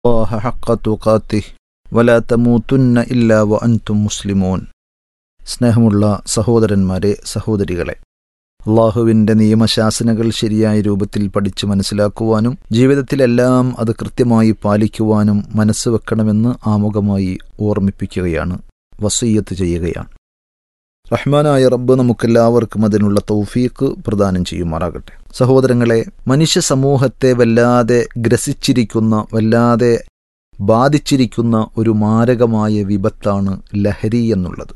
الله حق تقاته ولا تموتن إلا وأنتم مسلمون സ്നേഹമുള്ള സഹോദരന്മാരെ സഹോദരികളെ അള്ളാഹുവിൻ്റെ നിയമശാസനകൾ ശരിയായ രൂപത്തിൽ പഠിച്ചു മനസ്സിലാക്കുവാനും ജീവിതത്തിലെല്ലാം അത് കൃത്യമായി പാലിക്കുവാനും മനസ്സ് വെക്കണമെന്ന് ആമുഖമായി ഓർമ്മിപ്പിക്കുകയാണ് വസീയത്ത് ചെയ്യുകയാണ് റഹ്മാനായ റബ്ബ് നമുക്കെല്ലാവർക്കും അതിനുള്ള തൗഫീക്ക് പ്രദാനം ചെയ്യുമാറാകട്ടെ സഹോദരങ്ങളെ മനുഷ്യ സമൂഹത്തെ വല്ലാതെ ഗ്രസിച്ചിരിക്കുന്ന വല്ലാതെ ബാധിച്ചിരിക്കുന്ന ഒരു മാരകമായ വിപത്താണ് ലഹരി എന്നുള്ളത്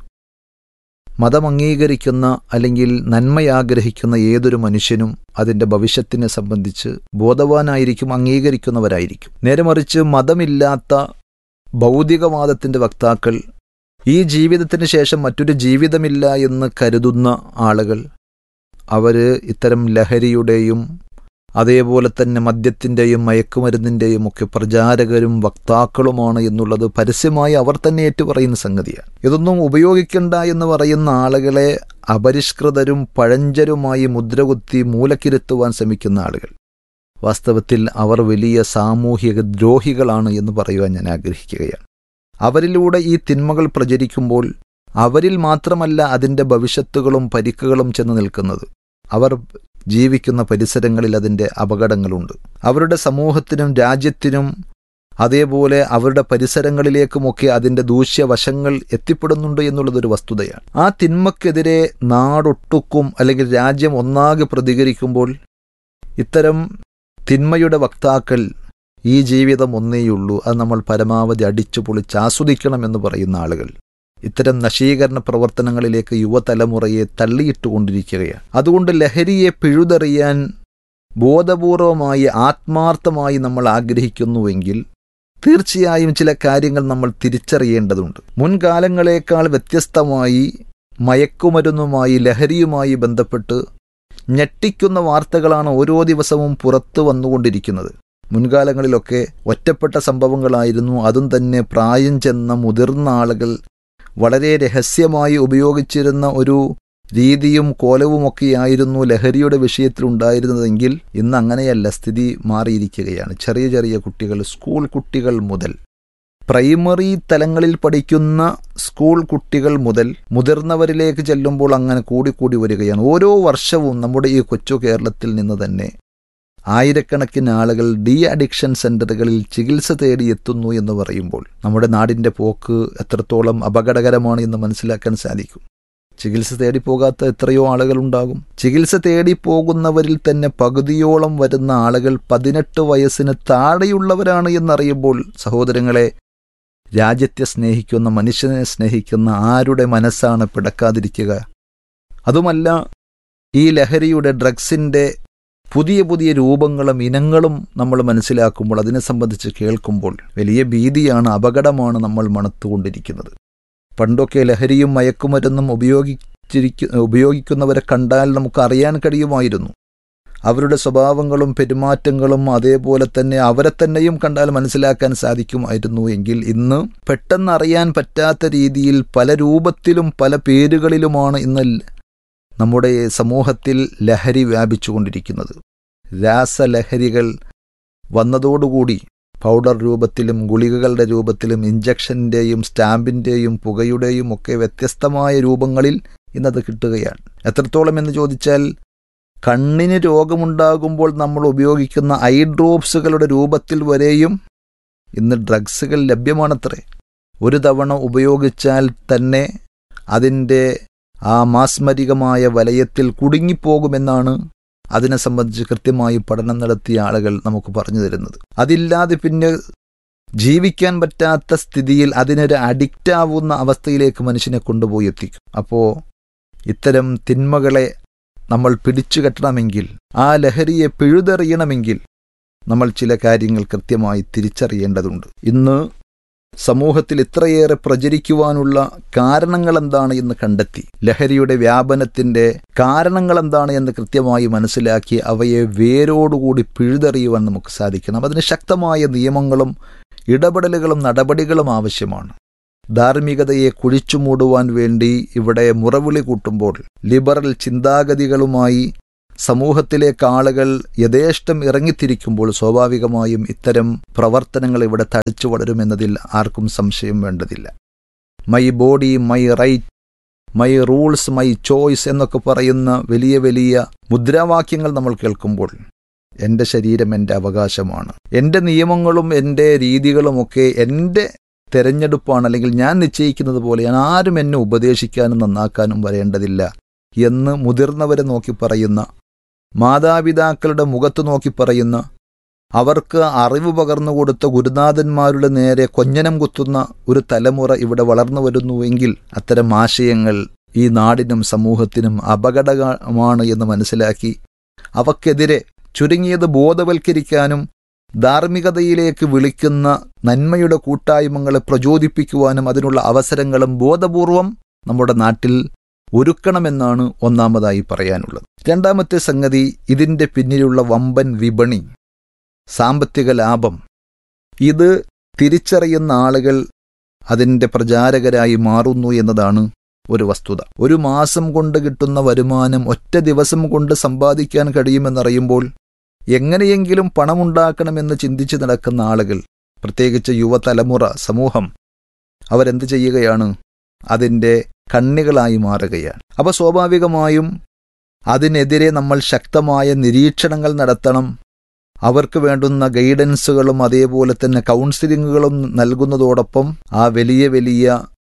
മതം അംഗീകരിക്കുന്ന അല്ലെങ്കിൽ നന്മയാഗ്രഹിക്കുന്ന ഏതൊരു മനുഷ്യനും അതിൻ്റെ ഭവിഷ്യത്തിനെ സംബന്ധിച്ച് ബോധവാനായിരിക്കും അംഗീകരിക്കുന്നവരായിരിക്കും നേരെ മറിച്ച് മതമില്ലാത്ത ഭൗതികവാദത്തിൻ്റെ വക്താക്കൾ ഈ ജീവിതത്തിന് ശേഷം മറ്റൊരു ജീവിതമില്ല എന്ന് കരുതുന്ന ആളുകൾ അവർ ഇത്തരം ലഹരിയുടെയും അതേപോലെ തന്നെ മദ്യത്തിൻ്റെയും മയക്കുമരുന്നിൻ്റെയും ഒക്കെ പ്രചാരകരും വക്താക്കളുമാണ് എന്നുള്ളത് പരസ്യമായി അവർ തന്നെ ഏറ്റുപറയുന്ന സംഗതിയാണ് ഇതൊന്നും ഉപയോഗിക്കണ്ട എന്ന് പറയുന്ന ആളുകളെ അപരിഷ്കൃതരും പഴഞ്ചരുമായി മുദ്രകുത്തി മൂലക്കിരുത്തുവാൻ ശ്രമിക്കുന്ന ആളുകൾ വാസ്തവത്തിൽ അവർ വലിയ സാമൂഹിക ദ്രോഹികളാണ് എന്ന് പറയുവാൻ ഞാൻ ആഗ്രഹിക്കുകയാണ് അവരിലൂടെ ഈ തിന്മകൾ പ്രചരിക്കുമ്പോൾ അവരിൽ മാത്രമല്ല അതിൻ്റെ ഭവിഷ്യത്തുകളും പരിക്കുകളും ചെന്ന് നിൽക്കുന്നത് അവർ ജീവിക്കുന്ന പരിസരങ്ങളിൽ അതിൻ്റെ അപകടങ്ങളുണ്ട് അവരുടെ സമൂഹത്തിനും രാജ്യത്തിനും അതേപോലെ അവരുടെ പരിസരങ്ങളിലേക്കുമൊക്കെ അതിൻ്റെ ദൂഷ്യവശങ്ങൾ എത്തിപ്പെടുന്നുണ്ട് എന്നുള്ളതൊരു വസ്തുതയാണ് ആ തിന്മക്കെതിരെ നാടൊട്ടുക്കും അല്ലെങ്കിൽ രാജ്യം ഒന്നാകെ പ്രതികരിക്കുമ്പോൾ ഇത്തരം തിന്മയുടെ വക്താക്കൾ ഈ ജീവിതം ഒന്നേയുള്ളൂ അത് നമ്മൾ പരമാവധി അടിച്ചു പൊളിച്ച് ആസ്വദിക്കണമെന്ന് പറയുന്ന ആളുകൾ ഇത്തരം നശീകരണ പ്രവർത്തനങ്ങളിലേക്ക് യുവതലമുറയെ തള്ളിയിട്ടുകൊണ്ടിരിക്കുകയാണ് അതുകൊണ്ട് ലഹരിയെ പിഴുതെറിയാൻ ബോധപൂർവമായി ആത്മാർത്ഥമായി നമ്മൾ ആഗ്രഹിക്കുന്നുവെങ്കിൽ തീർച്ചയായും ചില കാര്യങ്ങൾ നമ്മൾ തിരിച്ചറിയേണ്ടതുണ്ട് മുൻകാലങ്ങളേക്കാൾ വ്യത്യസ്തമായി മയക്കുമരുന്നുമായി ലഹരിയുമായി ബന്ധപ്പെട്ട് ഞെട്ടിക്കുന്ന വാർത്തകളാണ് ഓരോ ദിവസവും പുറത്തു വന്നുകൊണ്ടിരിക്കുന്നത് മുൻകാലങ്ങളിലൊക്കെ ഒറ്റപ്പെട്ട സംഭവങ്ങളായിരുന്നു അതും തന്നെ പ്രായം ചെന്ന മുതിർന്ന ആളുകൾ വളരെ രഹസ്യമായി ഉപയോഗിച്ചിരുന്ന ഒരു രീതിയും കോലവുമൊക്കെയായിരുന്നു ലഹരിയുടെ വിഷയത്തിൽ ഉണ്ടായിരുന്നതെങ്കിൽ ഇന്ന് അങ്ങനെയല്ല സ്ഥിതി മാറിയിരിക്കുകയാണ് ചെറിയ ചെറിയ കുട്ടികൾ സ്കൂൾ കുട്ടികൾ മുതൽ പ്രൈമറി തലങ്ങളിൽ പഠിക്കുന്ന സ്കൂൾ കുട്ടികൾ മുതൽ മുതിർന്നവരിലേക്ക് ചെല്ലുമ്പോൾ അങ്ങനെ കൂടിക്കൂടി വരികയാണ് ഓരോ വർഷവും നമ്മുടെ ഈ കൊച്ചു കേരളത്തിൽ നിന്ന് തന്നെ ആയിരക്കണക്കിന് ആളുകൾ ഡി അഡിക്ഷൻ സെന്ററുകളിൽ ചികിത്സ തേടി എത്തുന്നു എന്ന് പറയുമ്പോൾ നമ്മുടെ നാടിൻ്റെ പോക്ക് എത്രത്തോളം അപകടകരമാണ് എന്ന് മനസ്സിലാക്കാൻ സാധിക്കും ചികിത്സ തേടി പോകാത്ത എത്രയോ ആളുകളുണ്ടാകും ചികിത്സ തേടി പോകുന്നവരിൽ തന്നെ പകുതിയോളം വരുന്ന ആളുകൾ പതിനെട്ട് വയസ്സിന് താഴെയുള്ളവരാണ് എന്നറിയുമ്പോൾ സഹോദരങ്ങളെ രാജ്യത്തെ സ്നേഹിക്കുന്ന മനുഷ്യനെ സ്നേഹിക്കുന്ന ആരുടെ മനസ്സാണ് പിടക്കാതിരിക്കുക അതുമല്ല ഈ ലഹരിയുടെ ഡ്രഗ്സിൻ്റെ പുതിയ പുതിയ രൂപങ്ങളും ഇനങ്ങളും നമ്മൾ മനസ്സിലാക്കുമ്പോൾ അതിനെ സംബന്ധിച്ച് കേൾക്കുമ്പോൾ വലിയ ഭീതിയാണ് അപകടമാണ് നമ്മൾ മണത്തുകൊണ്ടിരിക്കുന്നത് പണ്ടൊക്കെ ലഹരിയും മയക്കുമരുന്നും ഉപയോഗിച്ചിരിക്കു ഉപയോഗിക്കുന്നവരെ കണ്ടാൽ നമുക്ക് അറിയാൻ കഴിയുമായിരുന്നു അവരുടെ സ്വഭാവങ്ങളും പെരുമാറ്റങ്ങളും അതേപോലെ തന്നെ അവരെ തന്നെയും കണ്ടാൽ മനസ്സിലാക്കാൻ സാധിക്കുമായിരുന്നു എങ്കിൽ ഇന്ന് പെട്ടെന്ന് അറിയാൻ പറ്റാത്ത രീതിയിൽ പല രൂപത്തിലും പല പേരുകളിലുമാണ് ഇന്ന് നമ്മുടെ സമൂഹത്തിൽ ലഹരി വ്യാപിച്ചുകൊണ്ടിരിക്കുന്നത് രാസലഹരികൾ വന്നതോടുകൂടി പൗഡർ രൂപത്തിലും ഗുളികകളുടെ രൂപത്തിലും ഇഞ്ചക്ഷൻ്റെയും സ്റ്റാമ്പിൻ്റെയും പുകയുടെയും ഒക്കെ വ്യത്യസ്തമായ രൂപങ്ങളിൽ ഇന്നത് കിട്ടുകയാണ് എത്രത്തോളം എന്ന് ചോദിച്ചാൽ കണ്ണിന് രോഗമുണ്ടാകുമ്പോൾ നമ്മൾ ഉപയോഗിക്കുന്ന ഐ ഡ്രോപ്സുകളുടെ രൂപത്തിൽ വരെയും ഇന്ന് ഡ്രഗ്സുകൾ ലഭ്യമാണത്രേ ഒരു തവണ ഉപയോഗിച്ചാൽ തന്നെ അതിൻ്റെ ആ മാസ്മരികമായ വലയത്തിൽ കുടുങ്ങിപ്പോകുമെന്നാണ് അതിനെ സംബന്ധിച്ച് കൃത്യമായി പഠനം നടത്തിയ ആളുകൾ നമുക്ക് പറഞ്ഞു തരുന്നത് അതില്ലാതെ പിന്നെ ജീവിക്കാൻ പറ്റാത്ത സ്ഥിതിയിൽ അതിനൊരു അഡിക്റ്റ് ആവുന്ന അവസ്ഥയിലേക്ക് മനുഷ്യനെ കൊണ്ടുപോയി എത്തിക്കും അപ്പോൾ ഇത്തരം തിന്മകളെ നമ്മൾ പിടിച്ചു കെട്ടണമെങ്കിൽ ആ ലഹരിയെ പിഴുതെറിയണമെങ്കിൽ നമ്മൾ ചില കാര്യങ്ങൾ കൃത്യമായി തിരിച്ചറിയേണ്ടതുണ്ട് ഇന്ന് സമൂഹത്തിൽ ഇത്രയേറെ പ്രചരിക്കുവാനുള്ള കാരണങ്ങൾ എന്താണ് എന്ന് കണ്ടെത്തി ലഹരിയുടെ വ്യാപനത്തിന്റെ കാരണങ്ങൾ എന്താണ് എന്ന് കൃത്യമായി മനസ്സിലാക്കി അവയെ വേരോടുകൂടി പിഴുതെറിയുവാൻ നമുക്ക് സാധിക്കണം അതിന് ശക്തമായ നിയമങ്ങളും ഇടപെടലുകളും നടപടികളും ആവശ്യമാണ് ധാർമ്മികതയെ കുഴിച്ചുമൂടുവാൻ വേണ്ടി ഇവിടെ മുറവിളി കൂട്ടുമ്പോൾ ലിബറൽ ചിന്താഗതികളുമായി സമൂഹത്തിലേക്ക് ആളുകൾ യഥേഷ്ടം ഇറങ്ങിത്തിരിക്കുമ്പോൾ സ്വാഭാവികമായും ഇത്തരം പ്രവർത്തനങ്ങൾ ഇവിടെ തടിച്ചു വളരുമെന്നതിൽ ആർക്കും സംശയം വേണ്ടതില്ല my body my right my rules my choice എന്നൊക്കെ പറയുന്ന വലിയ വലിയ മുദ്രാവാക്യങ്ങൾ നമ്മൾ കേൾക്കുമ്പോൾ എൻ്റെ ശരീരം എൻ്റെ അവകാശമാണ് എൻ്റെ നിയമങ്ങളും എൻ്റെ രീതികളുമൊക്കെ എൻ്റെ തെരഞ്ഞെടുപ്പാണ് അല്ലെങ്കിൽ ഞാൻ നിശ്ചയിക്കുന്നത് പോലെയാണ് ആരും എന്നെ ഉപദേശിക്കാനും നന്നാക്കാനും വരേണ്ടതില്ല എന്ന് മുതിർന്നവരെ നോക്കി പറയുന്ന മാതാപിതാക്കളുടെ മുഖത്ത് നോക്കി പറയുന്ന അവർക്ക് അറിവ് പകർന്നു കൊടുത്ത ഗുരുനാഥന്മാരുടെ നേരെ കൊഞ്ഞനം കുത്തുന്ന ഒരു തലമുറ ഇവിടെ വളർന്നു വരുന്നുവെങ്കിൽ അത്തരം ആശയങ്ങൾ ഈ നാടിനും സമൂഹത്തിനും അപകടമാണ് എന്ന് മനസ്സിലാക്കി അവക്കെതിരെ ചുരുങ്ങിയത് ബോധവൽക്കരിക്കാനും ധാർമ്മികതയിലേക്ക് വിളിക്കുന്ന നന്മയുടെ കൂട്ടായ്മകളെ പ്രചോദിപ്പിക്കുവാനും അതിനുള്ള അവസരങ്ങളും ബോധപൂർവം നമ്മുടെ നാട്ടിൽ ഒരുക്കണമെന്നാണ് ഒന്നാമതായി പറയാനുള്ളത് രണ്ടാമത്തെ സംഗതി ഇതിൻ്റെ പിന്നിലുള്ള വമ്പൻ വിപണി സാമ്പത്തിക ലാഭം ഇത് തിരിച്ചറിയുന്ന ആളുകൾ അതിൻ്റെ പ്രചാരകരായി മാറുന്നു എന്നതാണ് ഒരു വസ്തുത ഒരു മാസം കൊണ്ട് കിട്ടുന്ന വരുമാനം ഒറ്റ ദിവസം കൊണ്ട് സമ്പാദിക്കാൻ കഴിയുമെന്നറിയുമ്പോൾ എങ്ങനെയെങ്കിലും പണമുണ്ടാക്കണമെന്ന് ചിന്തിച്ച് നടക്കുന്ന ആളുകൾ പ്രത്യേകിച്ച് യുവതലമുറ സമൂഹം അവരെന്ത് ചെയ്യുകയാണ് അതിൻ്റെ കണ്ണികളായി മാറുകയാണ് അപ്പോൾ സ്വാഭാവികമായും അതിനെതിരെ നമ്മൾ ശക്തമായ നിരീക്ഷണങ്ങൾ നടത്തണം അവർക്ക് വേണ്ടുന്ന ഗൈഡൻസുകളും അതേപോലെ തന്നെ കൗൺസിലിങ്ങുകളും നൽകുന്നതോടൊപ്പം ആ വലിയ വലിയ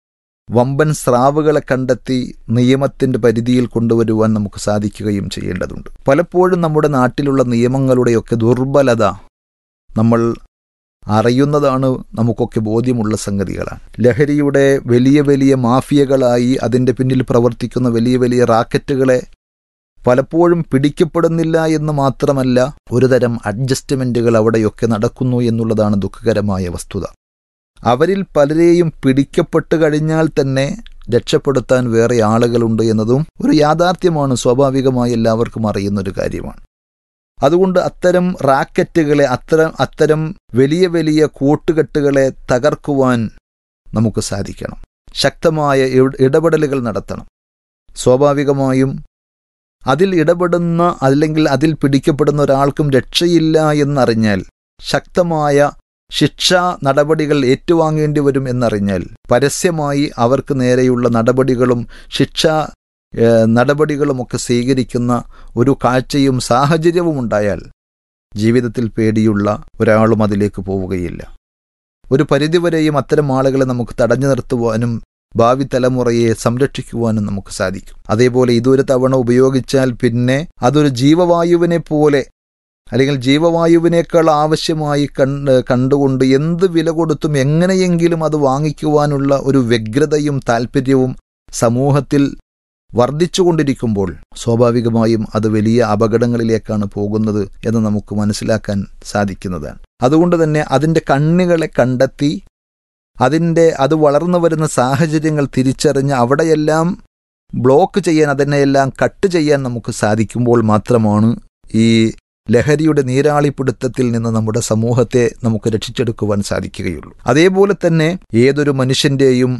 വമ്പൻ സ്രാവുകളെ കണ്ടെത്തി നിയമത്തിന്റെ പരിധിയിൽ കൊണ്ടുവരുവാൻ നമുക്ക് സാധിക്കുകയും ചെയ്യേണ്ടതുണ്ട് പലപ്പോഴും നമ്മുടെ നാട്ടിലുള്ള നിയമങ്ങളുടെയൊക്കെ ദുർബലത നമ്മൾ അറിയുന്നതാണ് നമുക്കൊക്കെ ബോധ്യമുള്ള സംഗതികളാണ് ലഹരിയുടെ വലിയ വലിയ മാഫിയകളായി അതിൻ്റെ പിന്നിൽ പ്രവർത്തിക്കുന്ന വലിയ വലിയ റാക്കറ്റുകളെ പലപ്പോഴും പിടിക്കപ്പെടുന്നില്ല എന്ന് മാത്രമല്ല ഒരുതരം അഡ്ജസ്റ്റ്മെന്റുകൾ അവിടെയൊക്കെ നടക്കുന്നു എന്നുള്ളതാണ് ദുഃഖകരമായ വസ്തുത അവരിൽ പലരെയും പിടിക്കപ്പെട്ട് കഴിഞ്ഞാൽ തന്നെ രക്ഷപ്പെടുത്താൻ വേറെ ആളുകളുണ്ട് എന്നതും ഒരു യാഥാർത്ഥ്യമാണ് സ്വാഭാവികമായി എല്ലാവർക്കും അറിയുന്ന ഒരു കാര്യമാണ് അതുകൊണ്ട് അത്തരം റാക്കറ്റുകളെ അത്തരം അത്തരം വലിയ വലിയ കൂട്ടുകെട്ടുകളെ തകർക്കുവാൻ നമുക്ക് സാധിക്കണം ശക്തമായ ഇടപെടലുകൾ നടത്തണം സ്വാഭാവികമായും അതിൽ ഇടപെടുന്ന അല്ലെങ്കിൽ അതിൽ പിടിക്കപ്പെടുന്ന ഒരാൾക്കും രക്ഷയില്ല എന്നറിഞ്ഞാൽ ശക്തമായ ശിക്ഷാ നടപടികൾ ഏറ്റുവാങ്ങേണ്ടി വരും എന്നറിഞ്ഞാൽ പരസ്യമായി അവർക്ക് നേരെയുള്ള നടപടികളും ശിക്ഷാ നടപടികളുമൊക്കെ സ്വീകരിക്കുന്ന ഒരു കാഴ്ചയും സാഹചര്യവും ഉണ്ടായാൽ ജീവിതത്തിൽ പേടിയുള്ള ഒരാളും അതിലേക്ക് പോവുകയില്ല ഒരു പരിധിവരെയും അത്തരം ആളുകളെ നമുക്ക് തടഞ്ഞു നിർത്തുവാനും ഭാവി തലമുറയെ സംരക്ഷിക്കുവാനും നമുക്ക് സാധിക്കും അതേപോലെ ഇതൊരു തവണ ഉപയോഗിച്ചാൽ പിന്നെ അതൊരു ജീവവായുവിനെ പോലെ അല്ലെങ്കിൽ ജീവവായുവിനേക്കാൾ ആവശ്യമായി കണ്ട് കണ്ടുകൊണ്ട് എന്ത് വില കൊടുത്തും എങ്ങനെയെങ്കിലും അത് വാങ്ങിക്കുവാനുള്ള ഒരു വ്യഗ്രതയും താല്പര്യവും സമൂഹത്തിൽ വർദ്ധിച്ചുകൊണ്ടിരിക്കുമ്പോൾ സ്വാഭാവികമായും അത് വലിയ അപകടങ്ങളിലേക്കാണ് പോകുന്നത് എന്ന് നമുക്ക് മനസ്സിലാക്കാൻ സാധിക്കുന്നതാണ് അതുകൊണ്ട് തന്നെ അതിൻ്റെ കണ്ണുകളെ കണ്ടെത്തി അതിൻ്റെ അത് വളർന്നു വരുന്ന സാഹചര്യങ്ങൾ തിരിച്ചറിഞ്ഞ് അവിടെയെല്ലാം ബ്ലോക്ക് ചെയ്യാൻ അതിനെയെല്ലാം കട്ട് ചെയ്യാൻ നമുക്ക് സാധിക്കുമ്പോൾ മാത്രമാണ് ഈ ലഹരിയുടെ നീരാളിപ്പിടുത്തത്തിൽ നിന്ന് നമ്മുടെ സമൂഹത്തെ നമുക്ക് രക്ഷിച്ചെടുക്കുവാൻ സാധിക്കുകയുള്ളൂ അതേപോലെ തന്നെ ഏതൊരു മനുഷ്യൻ്റെയും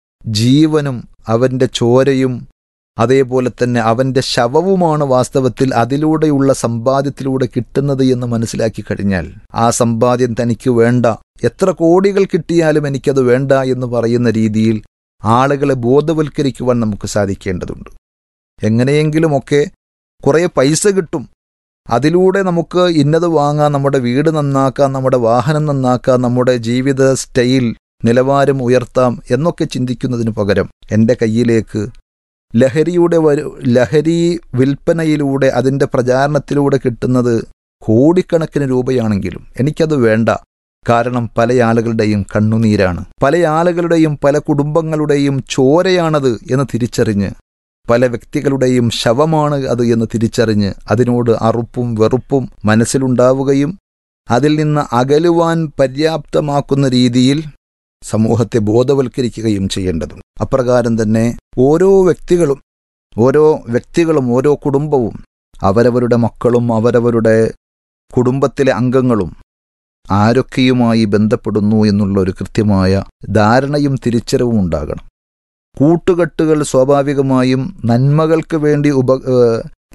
ജീവനും അവൻ്റെ ചോരയും അതേപോലെ തന്നെ അവൻ്റെ ശവവുമാണ് വാസ്തവത്തിൽ അതിലൂടെയുള്ള സമ്പാദ്യത്തിലൂടെ കിട്ടുന്നത് എന്ന് മനസ്സിലാക്കി കഴിഞ്ഞാൽ ആ സമ്പാദ്യം തനിക്ക് വേണ്ട എത്ര കോടികൾ കിട്ടിയാലും എനിക്കത് വേണ്ട എന്ന് പറയുന്ന രീതിയിൽ ആളുകളെ ബോധവൽക്കരിക്കുവാൻ നമുക്ക് സാധിക്കേണ്ടതുണ്ട് എങ്ങനെയെങ്കിലുമൊക്കെ കുറേ പൈസ കിട്ടും അതിലൂടെ നമുക്ക് ഇന്നത് വാങ്ങാം നമ്മുടെ വീട് നന്നാക്കാം നമ്മുടെ വാഹനം നന്നാക്കാം നമ്മുടെ ജീവിത സ്റ്റൈൽ നിലവാരം ഉയർത്താം എന്നൊക്കെ ചിന്തിക്കുന്നതിന് പകരം എൻ്റെ കയ്യിലേക്ക് ലഹരിയുടെ വരു ലഹരി വിൽപ്പനയിലൂടെ അതിൻ്റെ പ്രചാരണത്തിലൂടെ കിട്ടുന്നത് കോടിക്കണക്കിന് രൂപയാണെങ്കിലും എനിക്കത് വേണ്ട കാരണം പല ആളുകളുടെയും കണ്ണുനീരാണ് പല ആളുകളുടെയും പല കുടുംബങ്ങളുടെയും ചോരയാണത് എന്ന് തിരിച്ചറിഞ്ഞ് പല വ്യക്തികളുടെയും ശവമാണ് അത് എന്ന് തിരിച്ചറിഞ്ഞ് അതിനോട് അറുപ്പും വെറുപ്പും മനസ്സിലുണ്ടാവുകയും അതിൽ നിന്ന് അകലുവാൻ പര്യാപ്തമാക്കുന്ന രീതിയിൽ സമൂഹത്തെ ബോധവൽക്കരിക്കുകയും ചെയ്യേണ്ടതുണ്ട് അപ്രകാരം തന്നെ ഓരോ വ്യക്തികളും ഓരോ വ്യക്തികളും ഓരോ കുടുംബവും അവരവരുടെ മക്കളും അവരവരുടെ കുടുംബത്തിലെ അംഗങ്ങളും ആരൊക്കെയുമായി ബന്ധപ്പെടുന്നു എന്നുള്ള ഒരു കൃത്യമായ ധാരണയും തിരിച്ചറിവും ഉണ്ടാകണം കൂട്ടുകെട്ടുകൾ സ്വാഭാവികമായും നന്മകൾക്ക് വേണ്ടി ഉപ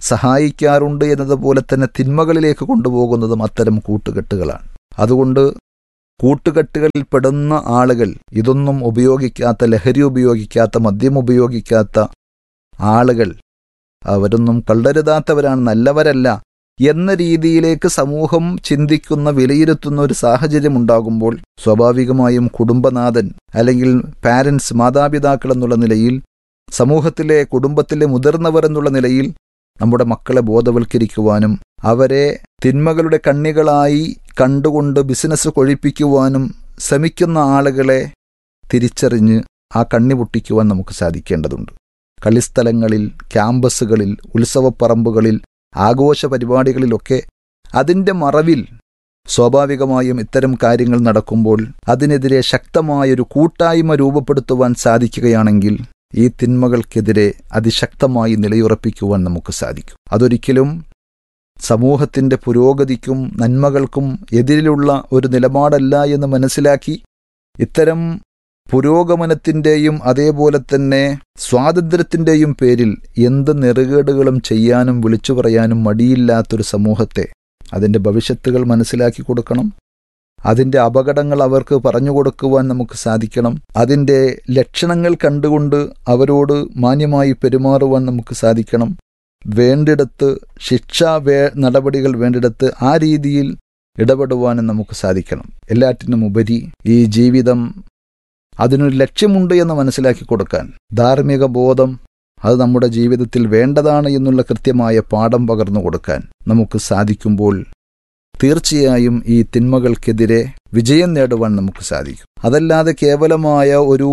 സഹായിക്കാറുണ്ട് എന്നതുപോലെ തന്നെ തിന്മകളിലേക്ക് കൊണ്ടുപോകുന്നതും അത്തരം കൂട്ടുകെട്ടുകളാണ് അതുകൊണ്ട് കൂട്ടുകെട്ടുകളിൽ പെടുന്ന ആളുകൾ ഇതൊന്നും ഉപയോഗിക്കാത്ത ലഹരി ഉപയോഗിക്കാത്ത മദ്യം ഉപയോഗിക്കാത്ത ആളുകൾ അവരൊന്നും കള്ളരുതാത്തവരാണ് നല്ലവരല്ല എന്ന രീതിയിലേക്ക് സമൂഹം ചിന്തിക്കുന്ന വിലയിരുത്തുന്ന ഒരു സാഹചര്യം ഉണ്ടാകുമ്പോൾ സ്വാഭാവികമായും കുടുംബനാഥൻ അല്ലെങ്കിൽ പാരൻസ് മാതാപിതാക്കൾ എന്നുള്ള നിലയിൽ സമൂഹത്തിലെ കുടുംബത്തിലെ മുതിർന്നവർ എന്നുള്ള നിലയിൽ നമ്മുടെ മക്കളെ ബോധവൽക്കരിക്കുവാനും അവരെ തിന്മകളുടെ കണ്ണികളായി കണ്ടുകൊണ്ട് ബിസിനസ് കൊഴിപ്പിക്കുവാനും ശ്രമിക്കുന്ന ആളുകളെ തിരിച്ചറിഞ്ഞ് ആ കണ്ണി പൊട്ടിക്കുവാൻ നമുക്ക് സാധിക്കേണ്ടതുണ്ട് കളിസ്ഥലങ്ങളിൽ ക്യാമ്പസുകളിൽ ഉത്സവപ്പറമ്പുകളിൽ ആഘോഷ പരിപാടികളിലൊക്കെ അതിൻ്റെ മറവിൽ സ്വാഭാവികമായും ഇത്തരം കാര്യങ്ങൾ നടക്കുമ്പോൾ അതിനെതിരെ ശക്തമായൊരു കൂട്ടായ്മ രൂപപ്പെടുത്തുവാൻ സാധിക്കുകയാണെങ്കിൽ ഈ തിന്മകൾക്കെതിരെ അതിശക്തമായി നിലയുറപ്പിക്കുവാൻ നമുക്ക് സാധിക്കും അതൊരിക്കലും സമൂഹത്തിന്റെ പുരോഗതിക്കും നന്മകൾക്കും എതിരിലുള്ള ഒരു നിലപാടല്ല എന്ന് മനസ്സിലാക്കി ഇത്തരം പുരോഗമനത്തിന്റെയും അതേപോലെ തന്നെ സ്വാതന്ത്ര്യത്തിന്റെയും പേരിൽ എന്ത് നെറുകേടുകളും ചെയ്യാനും വിളിച്ചു പറയാനും മടിയില്ലാത്തൊരു സമൂഹത്തെ അതിന്റെ ഭവിഷ്യത്തുകൾ മനസ്സിലാക്കി കൊടുക്കണം അതിന്റെ അപകടങ്ങൾ അവർക്ക് പറഞ്ഞു കൊടുക്കുവാൻ നമുക്ക് സാധിക്കണം അതിന്റെ ലക്ഷണങ്ങൾ കണ്ടുകൊണ്ട് അവരോട് മാന്യമായി പെരുമാറുവാൻ നമുക്ക് സാധിക്കണം വേണ്ടിടത്ത് ശിക്ഷാ വേ നടപടികൾ വേണ്ടിടത്ത് ആ രീതിയിൽ ഇടപെടുവാനും നമുക്ക് സാധിക്കണം എല്ലാറ്റിനും ഉപരി ഈ ജീവിതം അതിനൊരു ലക്ഷ്യമുണ്ട് എന്ന് മനസ്സിലാക്കി കൊടുക്കാൻ ധാർമ്മിക ബോധം അത് നമ്മുടെ ജീവിതത്തിൽ വേണ്ടതാണ് എന്നുള്ള കൃത്യമായ പാഠം പകർന്നു കൊടുക്കാൻ നമുക്ക് സാധിക്കുമ്പോൾ തീർച്ചയായും ഈ തിന്മകൾക്കെതിരെ വിജയം നേടുവാൻ നമുക്ക് സാധിക്കും അതല്ലാതെ കേവലമായ ഒരു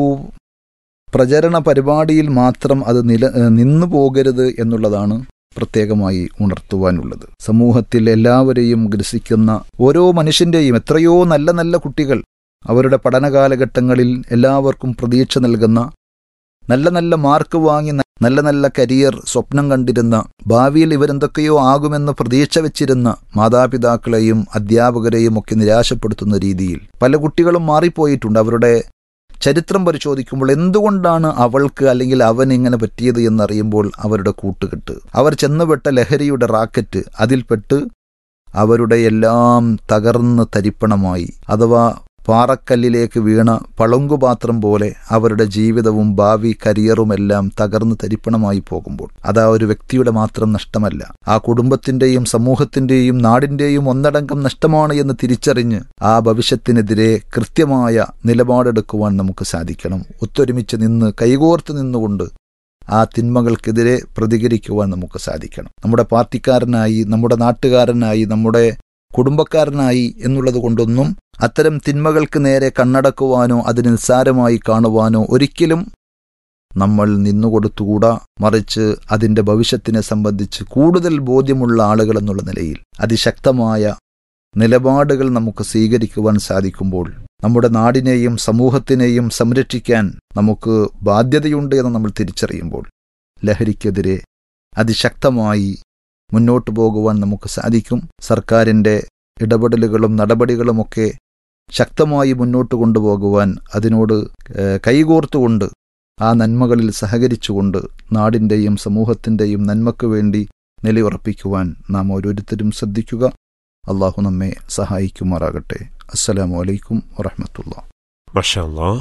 പ്രചരണ പരിപാടിയിൽ മാത്രം അത് നില നിന്നു പോകരുത് എന്നുള്ളതാണ് പ്രത്യേകമായി ഉണർത്തുവാനുള്ളത് സമൂഹത്തിൽ എല്ലാവരെയും ഗ്രസിക്കുന്ന ഓരോ മനുഷ്യന്റെയും എത്രയോ നല്ല നല്ല കുട്ടികൾ അവരുടെ പഠന കാലഘട്ടങ്ങളിൽ എല്ലാവർക്കും പ്രതീക്ഷ നൽകുന്ന നല്ല നല്ല മാർക്ക് വാങ്ങി നല്ല നല്ല കരിയർ സ്വപ്നം കണ്ടിരുന്ന ഭാവിയിൽ ഇവരെന്തൊക്കെയോ ആകുമെന്ന് പ്രതീക്ഷ വെച്ചിരുന്ന മാതാപിതാക്കളെയും അധ്യാപകരെയും ഒക്കെ നിരാശപ്പെടുത്തുന്ന രീതിയിൽ പല കുട്ടികളും മാറിപ്പോയിട്ടുണ്ട് അവരുടെ ചരിത്രം പരിശോധിക്കുമ്പോൾ എന്തുകൊണ്ടാണ് അവൾക്ക് അല്ലെങ്കിൽ അവൻ ഇങ്ങനെ പറ്റിയത് എന്നറിയുമ്പോൾ അവരുടെ കൂട്ടുകെട്ട് അവർ ചെന്നുപെട്ട ലഹരിയുടെ റാക്കറ്റ് അതിൽപ്പെട്ട് അവരുടെ എല്ലാം തകർന്ന് തരിപ്പണമായി അഥവാ പാറക്കല്ലിലേക്ക് വീണ പളുങ്കുപാത്രം പോലെ അവരുടെ ജീവിതവും ഭാവി കരിയറുമെല്ലാം തകർന്ന് തരിപ്പണമായി പോകുമ്പോൾ അത് ആ ഒരു വ്യക്തിയുടെ മാത്രം നഷ്ടമല്ല ആ കുടുംബത്തിന്റെയും സമൂഹത്തിന്റെയും നാടിന്റെയും ഒന്നടങ്കം നഷ്ടമാണ് എന്ന് തിരിച്ചറിഞ്ഞ് ആ ഭവിഷ്യത്തിനെതിരെ കൃത്യമായ നിലപാടെടുക്കുവാൻ നമുക്ക് സാധിക്കണം ഒത്തൊരുമിച്ച് നിന്ന് കൈകോർത്ത് നിന്നുകൊണ്ട് ആ തിന്മകൾക്കെതിരെ പ്രതികരിക്കുവാൻ നമുക്ക് സാധിക്കണം നമ്മുടെ പാർട്ടിക്കാരനായി നമ്മുടെ നാട്ടുകാരനായി നമ്മുടെ കുടുംബക്കാരനായി എന്നുള്ളത് കൊണ്ടൊന്നും അത്തരം തിന്മകൾക്ക് നേരെ കണ്ണടക്കുവാനോ അത് നിസ്സാരമായി കാണുവാനോ ഒരിക്കലും നമ്മൾ നിന്നുകൊടുത്തുകൂടാ മറിച്ച് അതിന്റെ ഭവിഷ്യത്തിനെ സംബന്ധിച്ച് കൂടുതൽ ബോധ്യമുള്ള ആളുകൾ എന്നുള്ള നിലയിൽ അതിശക്തമായ നിലപാടുകൾ നമുക്ക് സ്വീകരിക്കുവാൻ സാധിക്കുമ്പോൾ നമ്മുടെ നാടിനെയും സമൂഹത്തിനെയും സംരക്ഷിക്കാൻ നമുക്ക് ബാധ്യതയുണ്ട് എന്ന് നമ്മൾ തിരിച്ചറിയുമ്പോൾ ലഹരിക്കെതിരെ അതിശക്തമായി മുന്നോട്ടു പോകുവാൻ നമുക്ക് സാധിക്കും സർക്കാരിൻ്റെ ഇടപെടലുകളും നടപടികളുമൊക്കെ ശക്തമായി മുന്നോട്ട് കൊണ്ടുപോകുവാൻ അതിനോട് കൈകോർത്തുകൊണ്ട് ആ നന്മകളിൽ സഹകരിച്ചുകൊണ്ട് നാടിൻ്റെയും സമൂഹത്തിൻ്റെയും നന്മയ്ക്ക് വേണ്ടി നിലയുറപ്പിക്കുവാൻ നാം ഓരോരുത്തരും ശ്രദ്ധിക്കുക അള്ളാഹു നമ്മെ സഹായിക്കുമാറാകട്ടെ അസ്സലാമു അലൈക്കും വറഹമത്തുള്ള മഷാല്ലാ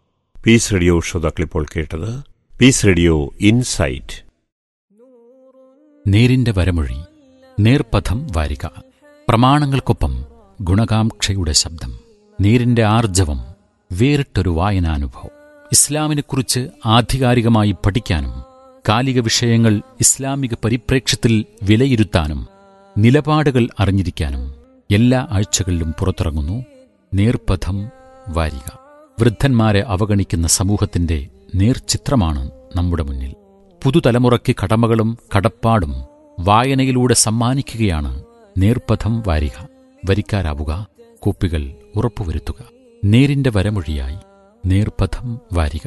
പീസ് റേഡിയോ ശ്രോതാക്കളിപ്പോൾ കേട്ടത് പീസ് റേഡിയോ ഇൻസൈറ്റ് നേരിന്റെ വരമൊഴി നേർപഥം വാരിക പ്രമാണങ്ങൾക്കൊപ്പം ഗുണകാംക്ഷയുടെ ശബ്ദം നേരിന്റെ ആർജവം വേറിട്ടൊരു വായനാനുഭവം ഇസ്ലാമിനെക്കുറിച്ച് ആധികാരികമായി പഠിക്കാനും കാലിക വിഷയങ്ങൾ ഇസ്ലാമിക പരിപ്രേക്ഷ്യത്തിൽ വിലയിരുത്താനും നിലപാടുകൾ അറിഞ്ഞിരിക്കാനും എല്ലാ ആഴ്ചകളിലും പുറത്തിറങ്ങുന്നു നേർപഥം വാരിക വൃദ്ധന്മാരെ അവഗണിക്കുന്ന സമൂഹത്തിന്റെ നേർചിത്രമാണ് നമ്മുടെ മുന്നിൽ പുതുതലമുറയ്ക്ക് കടമകളും കടപ്പാടും വായനയിലൂടെ സമ്മാനിക്കുകയാണ് നേർപഥം വാരിക വരിക്കാരാവുക കോപ്പികൾ ഉറപ്പുവരുത്തുക നേരിന്റെ വരമൊഴിയായി നേർപഥം വാരിക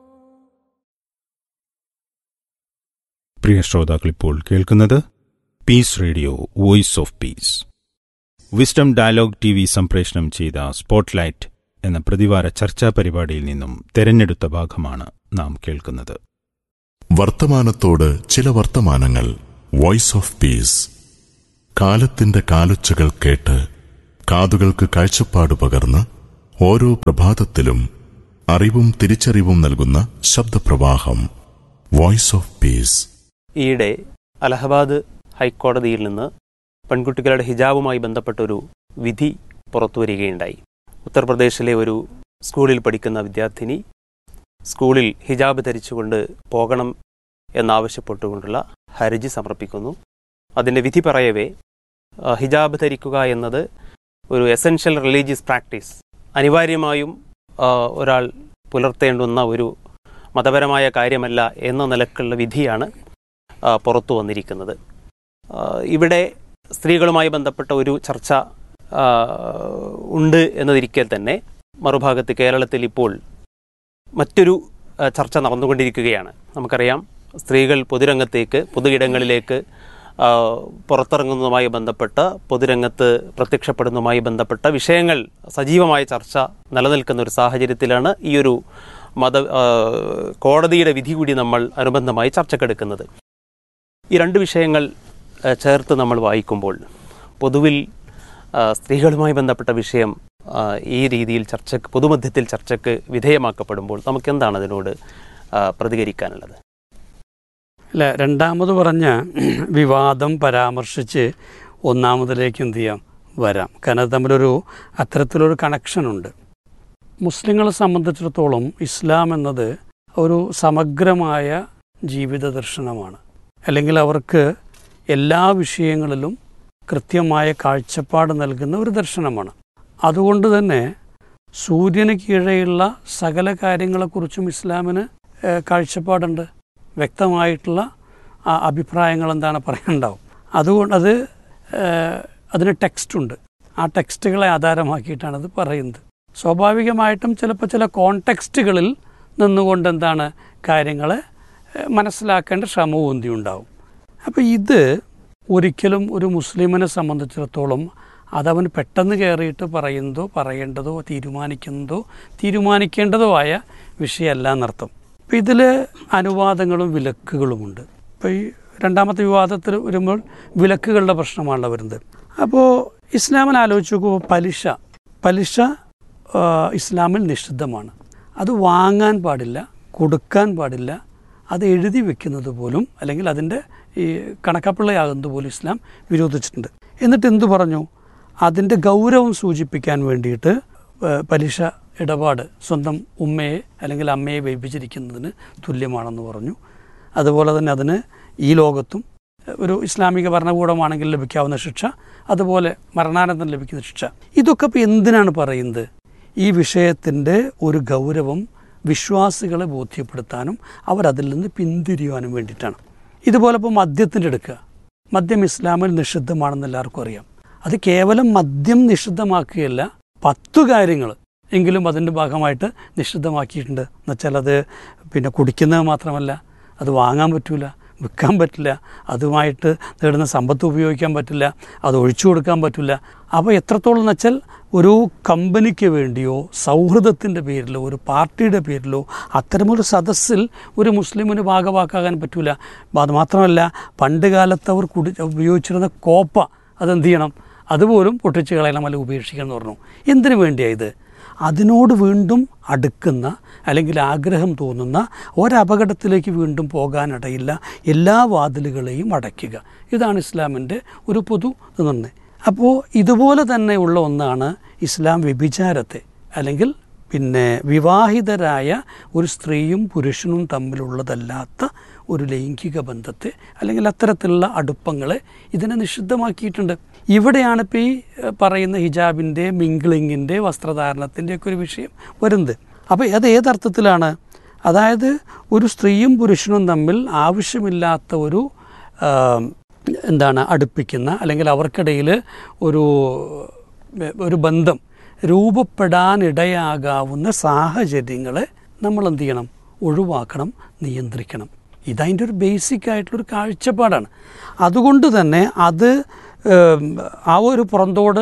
പ്രിയ ശ്രോതാക്കളിപ്പോൾ കേൾക്കുന്നത് peace radio voice of peace wisdom dialogue T V സംപ്രേഷണം ചെയ്ത സ്പോട്ട്ലൈറ്റ് എന്ന പ്രതിവാര ചർച്ചാ പരിപാടിയിൽ നിന്നും തെരഞ്ഞെടുത്ത ഭാഗമാണ് നാം കേൾക്കുന്നത് വർത്തമാനത്തോട് ചില വർത്തമാനങ്ങൾ വോയിസ് ഓഫ് പീസ് കാലത്തിന്റെ കാലൊച്ചകൾ കേട്ട് കാതുകൾക്ക് കാഴ്ചപ്പാട് പകർന്ന് ഓരോ പ്രഭാതത്തിലും അറിവും തിരിച്ചറിവും നൽകുന്ന ശബ്ദപ്രവാഹം വോയിസ് ഓഫ് പീസ് ഈയിടെ അലഹബാദ് ഹൈക്കോടതിയിൽ നിന്ന് പെൺകുട്ടികളുടെ ഹിജാബുമായി ബന്ധപ്പെട്ടൊരു വിധി പുറത്തുവരികയുണ്ടായി ഉത്തർപ്രദേശിലെ ഒരു സ്കൂളിൽ പഠിക്കുന്ന വിദ്യാർത്ഥിനി സ്കൂളിൽ ഹിജാബ് ധരിച്ചുകൊണ്ട് പോകണം എന്നാവശ്യപ്പെട്ടുകൊണ്ടുള്ള ഹർജി സമർപ്പിക്കുന്നു അതിൻ്റെ വിധി പറയവേ ആ, ഹിജാബ് ധരിക്കുക എന്നത് ഒരു എസെൻഷ്യൽ റിലീജിയസ് പ്രാക്ടീസ് അനിവാര്യമായും ആ, ഒരാൾ പുലർത്തേണ്ടുന്ന ഒരു മതപരമായ കാര്യമല്ല എന്ന നിലക്കുള്ള വിധിയാണ് ആ, പുറത്തു വന്നിരിക്കുന്നത് ആ, ഇവിടെ സ്ത്രീകളുമായി ബന്ധപ്പെട്ട ഒരു ചർച്ച ആ, ഉണ്ട് എന്നതിരിക്കെ തന്നെ മറുഭാഗത്ത് കേരളത്തിൽ ഇപ്പോൾ മറ്റൊരു ആ, ചർച്ച നടന്നുകൊണ്ടിരിക്കുകയാണ് നമുക്കറിയാം സ്ത്രീകൾ പൊതുരംഗത്തേക്ക് പൊതുയിടങ്ങളിലേക്ക് ആ, പുറത്തിറങ്ങുന്നതുമായി ബന്ധപ്പെട്ട പൊതുരംഗത്ത് പ്രത്യക്ഷപ്പെടുന്നതുമായി ബന്ധപ്പെട്ട വിഷയങ്ങൾ സജീവമായ ചർച്ച നിലനിൽക്കുന്ന ഒരു സാഹചര്യത്തിലാണ് ഈ ഒരു മത ആ, കോടതിയുടെ വിധി കൂടി നമ്മൾ അനുബന്ധമായി ചർച്ചക്കെടുക്കുന്നത് ഈ രണ്ട് വിഷയങ്ങൾ ആ, ചേർത്ത് നമ്മൾ വായിക്കുമ്പോൾ പൊതുവിൽ ആ, സ്ത്രീകളുമായി ബന്ധപ്പെട്ട വിഷയം ആ, ഈ രീതിയിൽ ചർച്ചക്ക് പൊതുമധ്യത്തിൽ ചർച്ചയ്ക്ക് വിധേയമാക്കപ്പെടുമ്പോൾ നമുക്ക് എന്താണ് അതിനോട് ആ, പ്രതികരിക്കാനുള്ളത് അല്ല രണ്ടാമത് പറഞ്ഞ വിവാദം പരാമർശിച്ച് ഒന്നാമതിലേക്ക് എന്ത് ചെയ്യാം വരാം കാരണം അത് തമ്മിലൊരു അത്തരത്തിലൊരു കണക്ഷനുണ്ട് മുസ്ലിങ്ങളെ സംബന്ധിച്ചിടത്തോളം ഇസ്ലാം എന്നത് ഒരു സമഗ്രമായ ജീവിത ദർശനമാണ് അല്ലെങ്കിൽ അവർക്ക് എല്ലാ വിഷയങ്ങളിലും കൃത്യമായ കാഴ്ചപ്പാട് നൽകുന്ന ഒരു ദർശനമാണ് അതുകൊണ്ട് തന്നെ സൂര്യന് കീഴെയുള്ള സകല കാര്യങ്ങളെക്കുറിച്ചും ഇസ്ലാമിന് ഏഹ്, കാഴ്ചപ്പാടുണ്ട് വ്യക്തമായിട്ടുള്ള ആ അഭിപ്രായങ്ങൾ എന്താണ് പറയാനുണ്ടാവും അതുകൊണ്ട് അത് ഏഹ്, അതിന് ടെക്സ്റ്റുണ്ട് ആ ടെക്സ്റ്റുകളെ ആധാരമാക്കിയിട്ടാണ് അത് പറയുന്നത് സ്വാഭാവികമായിട്ടും ചിലപ്പോൾ ചില കോണ്ടെക്സ്റ്റുകളിൽ നിന്നുകൊണ്ട് എന്താണ് കാര്യങ്ങളെ ഏഹ്, മനസ്സിലാക്കേണ്ട ശ്രമവും എന്തി ഉണ്ടാവും അപ്പോൾ ഇത് ഒരിക്കലും ഒരു മുസ്ലിമിനെ സംബന്ധിച്ചിടത്തോളം അതവൻ പെട്ടെന്ന് കയറിയിട്ട് പറയുന്നതോ പറയേണ്ടതോ തീരുമാനിക്കുന്നതോ തീരുമാനിക്കേണ്ടതോ ആയ വിഷയമല്ല എന്നർത്ഥം അപ്പം ഇതിൽ അനുവാദങ്ങളും വിലക്കുകളുമുണ്ട് ഇപ്പോൾ ഈ രണ്ടാമത്തെ വിവാദത്തിൽ വരുമ്പോൾ വിലക്കുകളുടെ പ്രശ്നമാണല്ലോ വരുന്നത് അപ്പോൾ ഇസ്ലാമിൽ ആലോചിച്ച് നോക്കുമ്പോൾ പലിശ പലിശ ആ, ഇസ്ലാമിൽ നിഷിദ്ധമാണ് അത് വാങ്ങാൻ പാടില്ല കൊടുക്കാൻ പാടില്ല അത് എഴുതി വെക്കുന്നത് പോലും അല്ലെങ്കിൽ അതിൻ്റെ ഈ കണക്കപ്പിള്ളയാകുന്നത് പോലും ഇസ്ലാം വിരോധിച്ചിട്ടുണ്ട് എന്നിട്ട് എന്തു പറഞ്ഞു അതിൻ്റെ ഗൗരവം സൂചിപ്പിക്കാൻ വേണ്ടിയിട്ട് ഏഹ്, പലിശ ഇടപാട് സ്വന്തം ഉമ്മയെ അല്ലെങ്കിൽ അമ്മയെ വൈഭിച്ചിരിക്കുന്നതിന് തുല്യമാണെന്ന് പറഞ്ഞു അതുപോലെ തന്നെ അതിന് ഈ ലോകത്തും ഒരു ഇസ്ലാമിക ഭരണകൂടമാണെങ്കിൽ ലഭിക്കാവുന്ന ശിക്ഷ അതുപോലെ മരണാനന്തരം ലഭിക്കുന്ന ശിക്ഷ ഇതൊക്കെ ഇപ്പോൾ എന്തിനാണ് പറയുന്നത് ഈ വിഷയത്തിൻ്റെ ഒരു ഗൗരവം വിശ്വാസികളെ ബോധ്യപ്പെടുത്താനും അവരതിൽ നിന്ന് പിന്തിരിയുവാനും വേണ്ടിയിട്ടാണ് ഇതുപോലെ ഇപ്പോൾ മദ്യത്തിൻ്റെ എടുക്കുക മദ്യം ഇസ്ലാമിൽ നിഷിദ്ധമാണെന്ന് എല്ലാവർക്കും അറിയാം അത് കേവലം മദ്യം നിഷിദ്ധമാക്കുകയല്ല പത്തു കാര്യങ്ങൾ എങ്കിലും അതിൻ്റെ ഭാഗമായിട്ട് നിഷിദ്ധമാക്കിയിട്ടുണ്ട് എന്നുവെച്ചാൽ അത് പിന്നെ കുടിക്കുന്നത് മാത്രമല്ല അത് വാങ്ങാൻ പറ്റില്ല വിൽക്കാൻ പറ്റില്ല അതുമായിട്ട് നേടുന്ന സമ്പത്ത് ഉപയോഗിക്കാൻ പറ്റില്ല അത് ഒഴിച്ചു കൊടുക്കാൻ പറ്റില്ല അപ്പോൾ എത്രത്തോളം എന്ന് വെച്ചാൽ ഒരു കമ്പനിക്ക് വേണ്ടിയോ സൗഹൃദത്തിൻ്റെ പേരിലോ ഒരു പാർട്ടിയുടെ പേരിലോ അത്തരമൊരു സദസ്സിൽ ഒരു മുസ്ലിമിന് ഭാഗവാക്കാകാൻ പറ്റില്ല അത് മാത്രമല്ല പണ്ട് കാലത്ത് അവർ കുടി ഉപയോഗിച്ചിരുന്ന കോപ്പ അതെന്ത് ചെയ്യണം അതുപോലും പൊട്ടിച്ച് കളയണം അല്ലെങ്കിൽ ഉപേക്ഷിക്കണം എന്ന് പറഞ്ഞു എന്തിനു വേണ്ടിയാണ് ഇത് അതിനോട് വീണ്ടും അടുക്കുന്ന അല്ലെങ്കിൽ ആഗ്രഹം തോന്നുന്ന ഒരപകടത്തിലേക്ക് വീണ്ടും പോകാനിടയില്ല എല്ലാ വാതിലുകളെയും അടയ്ക്കുക ഇതാണ് ഇസ്ലാമിൻ്റെ ഒരു പൊതു നിർണ്ണയം അപ്പോൾ ഇതുപോലെ തന്നെയുള്ള ഒന്നാണ് ഇസ്ലാം വ്യഭിചാരത്തെ അല്ലെങ്കിൽ പിന്നെ വിവാഹിതരായ ഒരു സ്ത്രീയും പുരുഷനും തമ്മിലുള്ളതല്ലാത്ത ഒരു ലൈംഗിക ബന്ധത്തെ അല്ലെങ്കിൽ അത്തരത്തിലുള്ള അടുപ്പങ്ങളെ ഇതിനെ നിഷിദ്ധമാക്കിയിട്ടുണ്ട് ഇവിടെയാണ് ഇപ്പോൾ ഈ ഏഹ്, പറയുന്ന ഹിജാബിൻ്റെ മിംഗ്ലിങ്ങിൻ്റെ വസ്ത്രധാരണത്തിൻ്റെ ഒക്കെ ഒരു വിഷയം വരുന്നത് അപ്പോൾ അത് ഏതർത്ഥത്തിലാണ് അതായത് ഒരു സ്ത്രീയും പുരുഷനും തമ്മിൽ ആവശ്യമില്ലാത്ത ഒരു ആം, എന്താണ് അടുപ്പിക്കുന്ന അല്ലെങ്കിൽ അവർക്കിടയിൽ ഒരു ഒരു ബന്ധം രൂപപ്പെടാനിടയാകാവുന്ന സാഹചര്യങ്ങളെ നമ്മൾ എന്ത് ചെയ്യണം ഒഴിവാക്കണം നിയന്ത്രിക്കണം ഇതതിൻ്റെ ഒരു ബേസിക് ആയിട്ടുള്ളൊരു കാഴ്ചപ്പാടാണ് അതുകൊണ്ട് തന്നെ അത് ഏം, ആ ഒരു പുറന്തോട്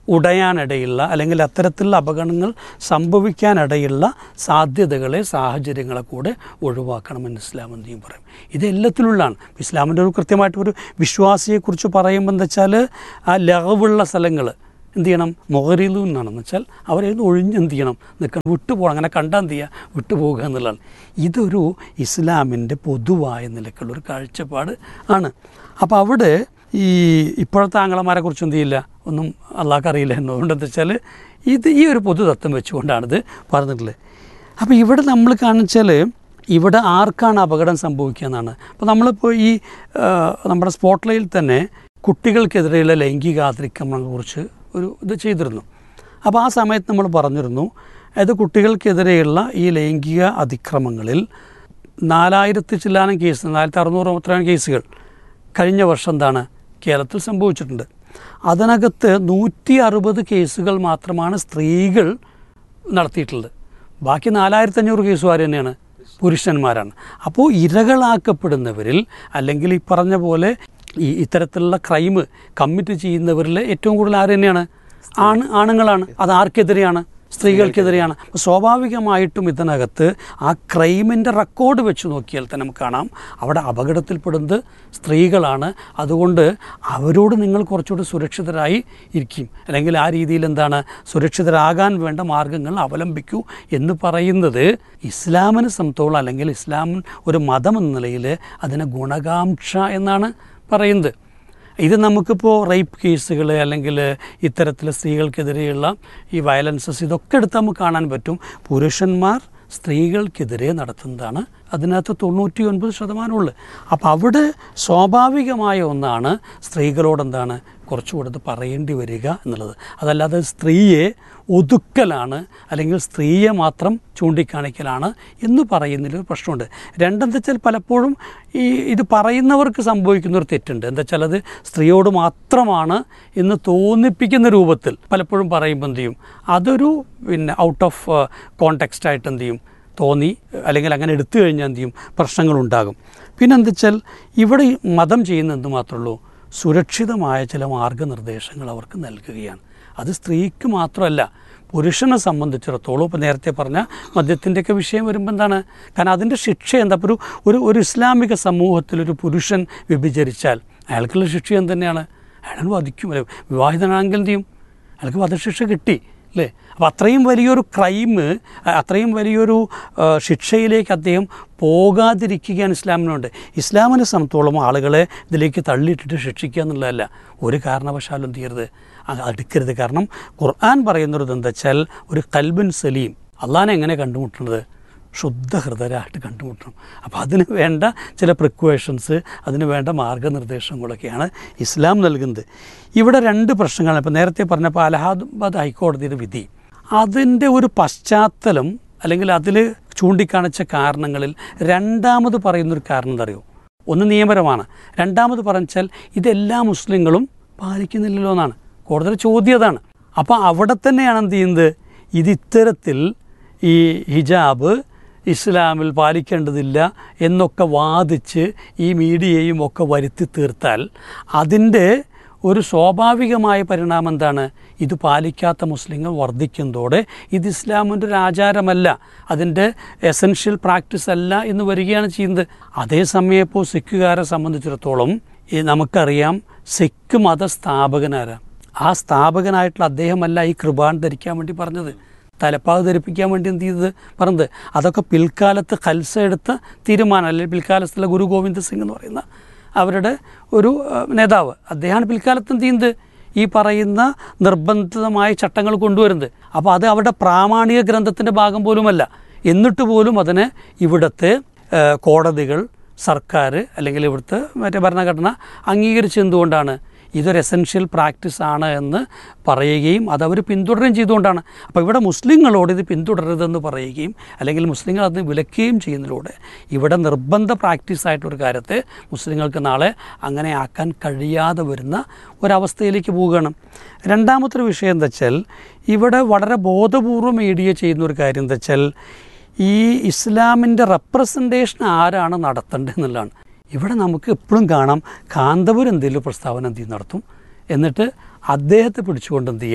ഉടയാനിടയുള്ള അല്ലെങ്കിൽ അത്തരത്തിലുള്ള അപകടങ്ങൾ സംഭവിക്കാനിടയുള്ള സാധ്യതകളെ സാഹചര്യങ്ങളെ കൂടെ ഒഴിവാക്കണമെന്ന് ഇസ്ലാം എന്ത് ചെയ്യും പറയും ഇത് എല്ലാത്തിലുള്ളതാണ് ഇസ്ലാമിൻ്റെ ഒരു കൃത്യമായിട്ട് ഒരു വിശ്വാസിയെക്കുറിച്ച് പറയുമ്പോൾ എന്താ വെച്ചാൽ ആ ലഘവുള്ള സ്ഥലങ്ങൾ എന്ത് ചെയ്യണം മൊഹറിലു എന്നാണെന്ന് വെച്ചാൽ അവരെ ഒഴിഞ്ഞ് എന്ത് ചെയ്യണം നിൽക്കണം വിട്ടുപോകണം അങ്ങനെ കണ്ടാൽ എന്ത് ചെയ്യുക വിട്ടുപോകുക എന്നുള്ളതാണ് ഇതൊരു ഇസ്ലാമിൻ്റെ പൊതുവായ നിലക്കുള്ള ഒരു കാഴ്ചപ്പാട് ആണ് അപ്പോൾ അവിടെ ഈ ഇപ്പോഴത്തെ ആങ്ങളമാരെ കുറിച്ച് എന്ത് ചെയ്യില്ല ഒന്നും അള്ളാഹ്ക്ക് അറിയില്ല എന്നുകൊണ്ട് എന്താ വെച്ചാൽ ഇത് ഈ ഒരു പൊതുതത്വം വെച്ചുകൊണ്ടാണിത് പറഞ്ഞിട്ടുള്ളത് അപ്പോൾ ഇവിടെ നമ്മൾ കാണിച്ചാൽ ഇവിടെ ആർക്കാണ് അപകടം സംഭവിക്കുക എന്നാണ് അപ്പോൾ നമ്മളിപ്പോൾ ഈ ആ, നമ്മുടെ സ്പോട്ട്ലൈയിൽ തന്നെ കുട്ടികൾക്കെതിരെയുള്ള ലൈംഗിക അതിക്രമങ്ങളെക്കുറിച്ച് ഒരു ഇത് ചെയ്തിരുന്നു അപ്പോൾ ആ സമയത്ത് നമ്മൾ പറഞ്ഞിരുന്നു അതായത് കുട്ടികൾക്കെതിരെയുള്ള ഈ ലൈംഗിക അതിക്രമങ്ങളിൽ നാലായിരത്തി ചില്ലാനം കേസ് നാലായിരത്തി അറുന്നൂറ് അത്രയും കേസുകൾ കഴിഞ്ഞ വർഷം എന്താണ് കേരളത്തിൽ സംഭവിച്ചിട്ടുണ്ട് അതിനകത്ത് നൂറ്റി അറുപത് കേസുകൾ മാത്രമാണ് സ്ത്രീകൾ നടത്തിയിട്ടുള്ളത് ബാക്കി നാലായിരത്തി അഞ്ഞൂറ് കേസുകാർ തന്നെയാണ് പുരുഷന്മാരാണ് അപ്പോൾ ഇരകളാക്കപ്പെടുന്നവരിൽ അല്ലെങ്കിൽ ഈ പറഞ്ഞ പോലെ ഈ ഇത്തരത്തിലുള്ള ക്രൈം കമ്മിറ്റ് ചെയ്യുന്നവരിൽ ഏറ്റവും കൂടുതൽ ആര് തന്നെയാണ് ആണ് ആണുങ്ങളാണ് അത് ആർക്കെതിരെയാണ് സ്ത്രീകൾക്കെതിരെയാണ് അപ്പോൾ സ്വാഭാവികമായിട്ടും ഇതിനകത്ത് ആ ക്രൈമിൻ്റെ റെക്കോർഡ് വെച്ച് നോക്കിയാൽ തന്നെ നമുക്ക് കാണാം അവിടെ അപകടത്തിൽപ്പെടുന്നത് സ്ത്രീകളാണ് അതുകൊണ്ട് അവരോട് നിങ്ങൾ കുറച്ചുകൂടി സുരക്ഷിതരായി ഇരിക്കും അല്ലെങ്കിൽ ആ രീതിയിൽ എന്താണ് സുരക്ഷിതരാകാൻ വേണ്ട മാർഗങ്ങൾ അവലംബിക്കൂ എന്ന് പറയുന്നത് ഇസ്ലാമിനെ സംബന്ധിച്ചോളം അല്ലെങ്കിൽ ഇസ്ലാം ഒരു മതം എന്ന നിലയിൽ അതിനെ ഗുണകാംക്ഷ എന്നാണ് പറയുന്നത് ഇത് നമുക്കിപ്പോൾ റേപ്പ് കേസുകൾ അല്ലെങ്കിൽ ഇത്തരത്തിൽ സ്ത്രീകൾക്കെതിരെയുള്ള ഈ വയലൻസസ് ഇതൊക്കെ എടുത്ത് നമുക്ക് കാണാൻ പറ്റും പുരുഷന്മാർ സ്ത്രീകൾക്കെതിരെ നടത്തുന്നതാണ് അതിനകത്ത് തൊണ്ണൂറ്റി ഒൻപത് ശതമാനമുള്ളു അപ്പോൾ അവിടെ സ്വാഭാവികമായ ഒന്നാണ് സ്ത്രീകളോട് എന്താണ് കുറച്ചുകൂടെ ഇത് പറയേണ്ടി വരിക എന്നുള്ളത് അതല്ലാതെ സ്ത്രീയെ ഒതുക്കലാണ് അല്ലെങ്കിൽ സ്ത്രീയെ മാത്രം ചൂണ്ടിക്കാണിക്കലാണ് എന്ന് പറയുന്നതിൽ ഒരു പ്രശ്നമുണ്ട് രണ്ടെന്താ വെച്ചാൽ പലപ്പോഴും ഈ ഇത് പറയുന്നവർക്ക് സംഭവിക്കുന്ന ഒരു തെറ്റുണ്ട് എന്താ വെച്ചാൽ അത് സ്ത്രീയോട് മാത്രമാണ് എന്ന് തോന്നിപ്പിക്കുന്ന രൂപത്തിൽ പലപ്പോഴും പറയുമ്പോൾ എന്ത് ചെയ്യും അതൊരു പിന്നെ ഔട്ട് ഓഫ് കോണ്ടെക്സ്റ്റ് ആയിട്ട് എന്ത് ചെയ്യും തോന്നി അല്ലെങ്കിൽ അങ്ങനെ എടുത്തു കഴിഞ്ഞാൽ എന്ത് ചെയ്യും പ്രശ്നങ്ങളുണ്ടാകും പിന്നെ എന്താ വെച്ചാൽ ഇവിടെ ഈ മതം ചെയ്യുന്ന എന്ത് മാത്രമേ ഉള്ളൂ സുരക്ഷിതമായ ചില മാർഗനിർദ്ദേശങ്ങൾ അവർക്ക് നൽകുകയാണ് അത് സ്ത്രീക്ക് മാത്രമല്ല പുരുഷനെ സംബന്ധിച്ചിടത്തോളം ഇപ്പോൾ നേരത്തെ പറഞ്ഞ മദ്യത്തിൻ്റെയൊക്കെ വിഷയം വരുമ്പോൾ എന്താണ് കാരണം അതിൻ്റെ ശിക്ഷ എന്താ ഇപ്പോൾ ഒരു ഒരു ഒരു ഇസ്ലാമിക സമൂഹത്തിൽ ഒരു പുരുഷൻ വ്യഭിചരിച്ചാൽ അയാൾക്കുള്ള ശിക്ഷ എന്ത് തന്നെയാണ് അയാൾ വധിക്കും അല്ലെ വിവാഹിതനാണെങ്കിൽ എന്ത് ചെയ്യും അയാൾക്ക് വധശിക്ഷ കിട്ടി അല്ലേ അപ്പോൾ അത്രയും വലിയൊരു ക്രൈം അത്രയും വലിയൊരു ആ, ശിക്ഷയിലേക്ക് അദ്ദേഹം പോകാതിരിക്കുകയാണ് ഇസ്ലാമിനുണ്ട് ഇസ്ലാമിനെ സംബന്ധിച്ചോളം ആളുകളെ ഇതിലേക്ക് തള്ളിയിട്ടിട്ട് ശിക്ഷിക്കുക എന്നുള്ളതല്ല ഒരു കാരണവശാലും എന്ത് ചെയ്യരുത് അ- അടുക്കരുത് കാരണം ഖുർആൻ പറയുന്നത് എന്താ വെച്ചാൽ ഒരു കൽബിൻ സലീം അള്ളാഹാനെ എങ്ങനെ കണ്ടുമുട്ടുന്നത് ശുദ്ധ ഹൃദയരായിട്ട് കണ്ടുമുട്ടണം അപ്പോൾ അതിന് വേണ്ട ചില പ്രിക്വേഷൻസ് അതിന് വേണ്ട മാർഗനിർദ്ദേശങ്ങളൊക്കെയാണ് ഇസ്ലാം നൽകുന്നത് ഇവിടെ രണ്ട് പ്രശ്നങ്ങളാണ് ഇപ്പോൾ നേരത്തെ പറഞ്ഞപ്പോൾ അലഹാബാദ് ഹൈക്കോടതിയുടെ വിധി അതിൻ്റെ ഒരു പശ്ചാത്തലം അല്ലെങ്കിൽ അതിൽ ചൂണ്ടിക്കാണിച്ച കാരണങ്ങളിൽ രണ്ടാമത് പറയുന്നൊരു കാരണം എന്താ അറിയോ ഒന്ന് നിയമപരമാണ് രണ്ടാമത് പറഞ്ഞാൽ ഇതെല്ലാ മുസ്ലിങ്ങളും പാലിക്കുന്നില്ലല്ലോ എന്നാണ് കൂടുതൽ ചോദ്യം അതാണ് അപ്പോൾ അവിടെ തന്നെയാണ് എന്ത് ചെയ്യുന്നത് ഇത് ഇത്തരത്തിൽ ഈ ഹിജാബ് ഇസ്ലാമിൽ പാലിക്കേണ്ടതില്ല എന്നൊക്കെ വാദിച്ച് ഈ മീഡിയയും ഒക്കെ വരുത്തി തീർത്താൽ അതിൻ്റെ ഒരു സ്വാഭാവികമായ പരിണാമം എന്താണ് ഇത് പാലിക്കാത്ത മുസ്ലിങ്ങൾ വർദ്ധിക്കുന്നതോടെ ഇത് ഇസ്ലാമിൻ്റെ ഒരു ആചാരമല്ല അതിൻ്റെ എസൻഷ്യൽ പ്രാക്ടീസ് അല്ല എന്ന് വരികയാണ് ചെയ്യുന്നത് അതേസമയം ഇപ്പോൾ സിഖുകാരെ സംബന്ധിച്ചിടത്തോളം ഈ നമുക്കറിയാം സിഖ് മത സ്ഥാപകനാരാ ആ സ്ഥാപകനായിട്ടുള്ള അദ്ദേഹമല്ല ഈ കൃപാൻ ധരിക്കാൻ വേണ്ടി പറഞ്ഞത് തലപ്പാവ് ധരിപ്പിക്കാൻ വേണ്ടി എന്ത് ചെയ്തത് പറഞ്ഞത് അതൊക്കെ പിൽക്കാലത്ത് ഖൽസ എടുത്ത തീരുമാനം അല്ലെങ്കിൽ പിൽക്കാലത്തുള്ള ഗുരു ഗോവിന്ദ സിംഗ് എന്ന് പറയുന്ന അവരുടെ ഒരു ആ, നേതാവ് അദ്ദേഹമാണ് പിൽക്കാലത്ത് എന്ത് ചെയ്യുന്നത് ഈ പറയുന്ന നിർബന്ധിതമായ ചട്ടങ്ങൾ കൊണ്ടുവരുന്നത് അപ്പോൾ അത് അവരുടെ പ്രാമാണിക ഗ്രന്ഥത്തിൻ്റെ ഭാഗം പോലുമല്ല എന്നിട്ട് പോലും അതിനെ ഇവിടുത്തെ ആ, കോടതികൾ സർക്കാർ അല്ലെങ്കിൽ ഇവിടുത്തെ മറ്റേ ഭരണഘടന അംഗീകരിച്ചെന്തുകൊണ്ടാണ് ഇതൊരു എസെൻഷ്യൽ പ്രാക്ടീസ് ആണ് എന്ന് പറയുകയും അതവർ പിന്തുടരുകയും ചെയ്തുകൊണ്ടാണ് അപ്പോൾ ഇവിടെ മുസ്ലിങ്ങളോട് ഇത് പിന്തുടരരുതെന്ന് പറയുകയും അല്ലെങ്കിൽ മുസ്ലിങ്ങൾ അതിന് വിലക്കുകയും ചെയ്യുന്നതിലൂടെ ഇവിടെ നിർബന്ധ പ്രാക്ടീസ് ആയിട്ടൊരു കാര്യത്തെ മുസ്ലിങ്ങൾക്ക് നാളെ അങ്ങനെ ആക്കാൻ കഴിയാതെ വരുന്ന ഒരവസ്ഥയിലേക്ക് പോവുകയാണ് രണ്ടാമത്തെ ഒരു വിഷയം എന്താ വെച്ചാൽ ഇവിടെ വളരെ ബോധപൂർവം മീഡിയ ചെയ്യുന്ന ഒരു കാര്യം എന്താ വെച്ചാൽ ഈ ഇസ്ലാമിൻ്റെ റെപ്രസെൻറ്റേഷൻ ആരാണ് നടത്തേണ്ടത് എന്നുള്ളതാണ് ഇവിടെ നമുക്ക് എപ്പോഴും കാണാം കാന്തപുരം എന്തെങ്കിലും പ്രസ്താവന എന്ത് ചെയ്യും നടത്തും എന്നിട്ട് അദ്ദേഹത്തെ പിടിച്ചുകൊണ്ട് എന്ത് ചെയ്യുക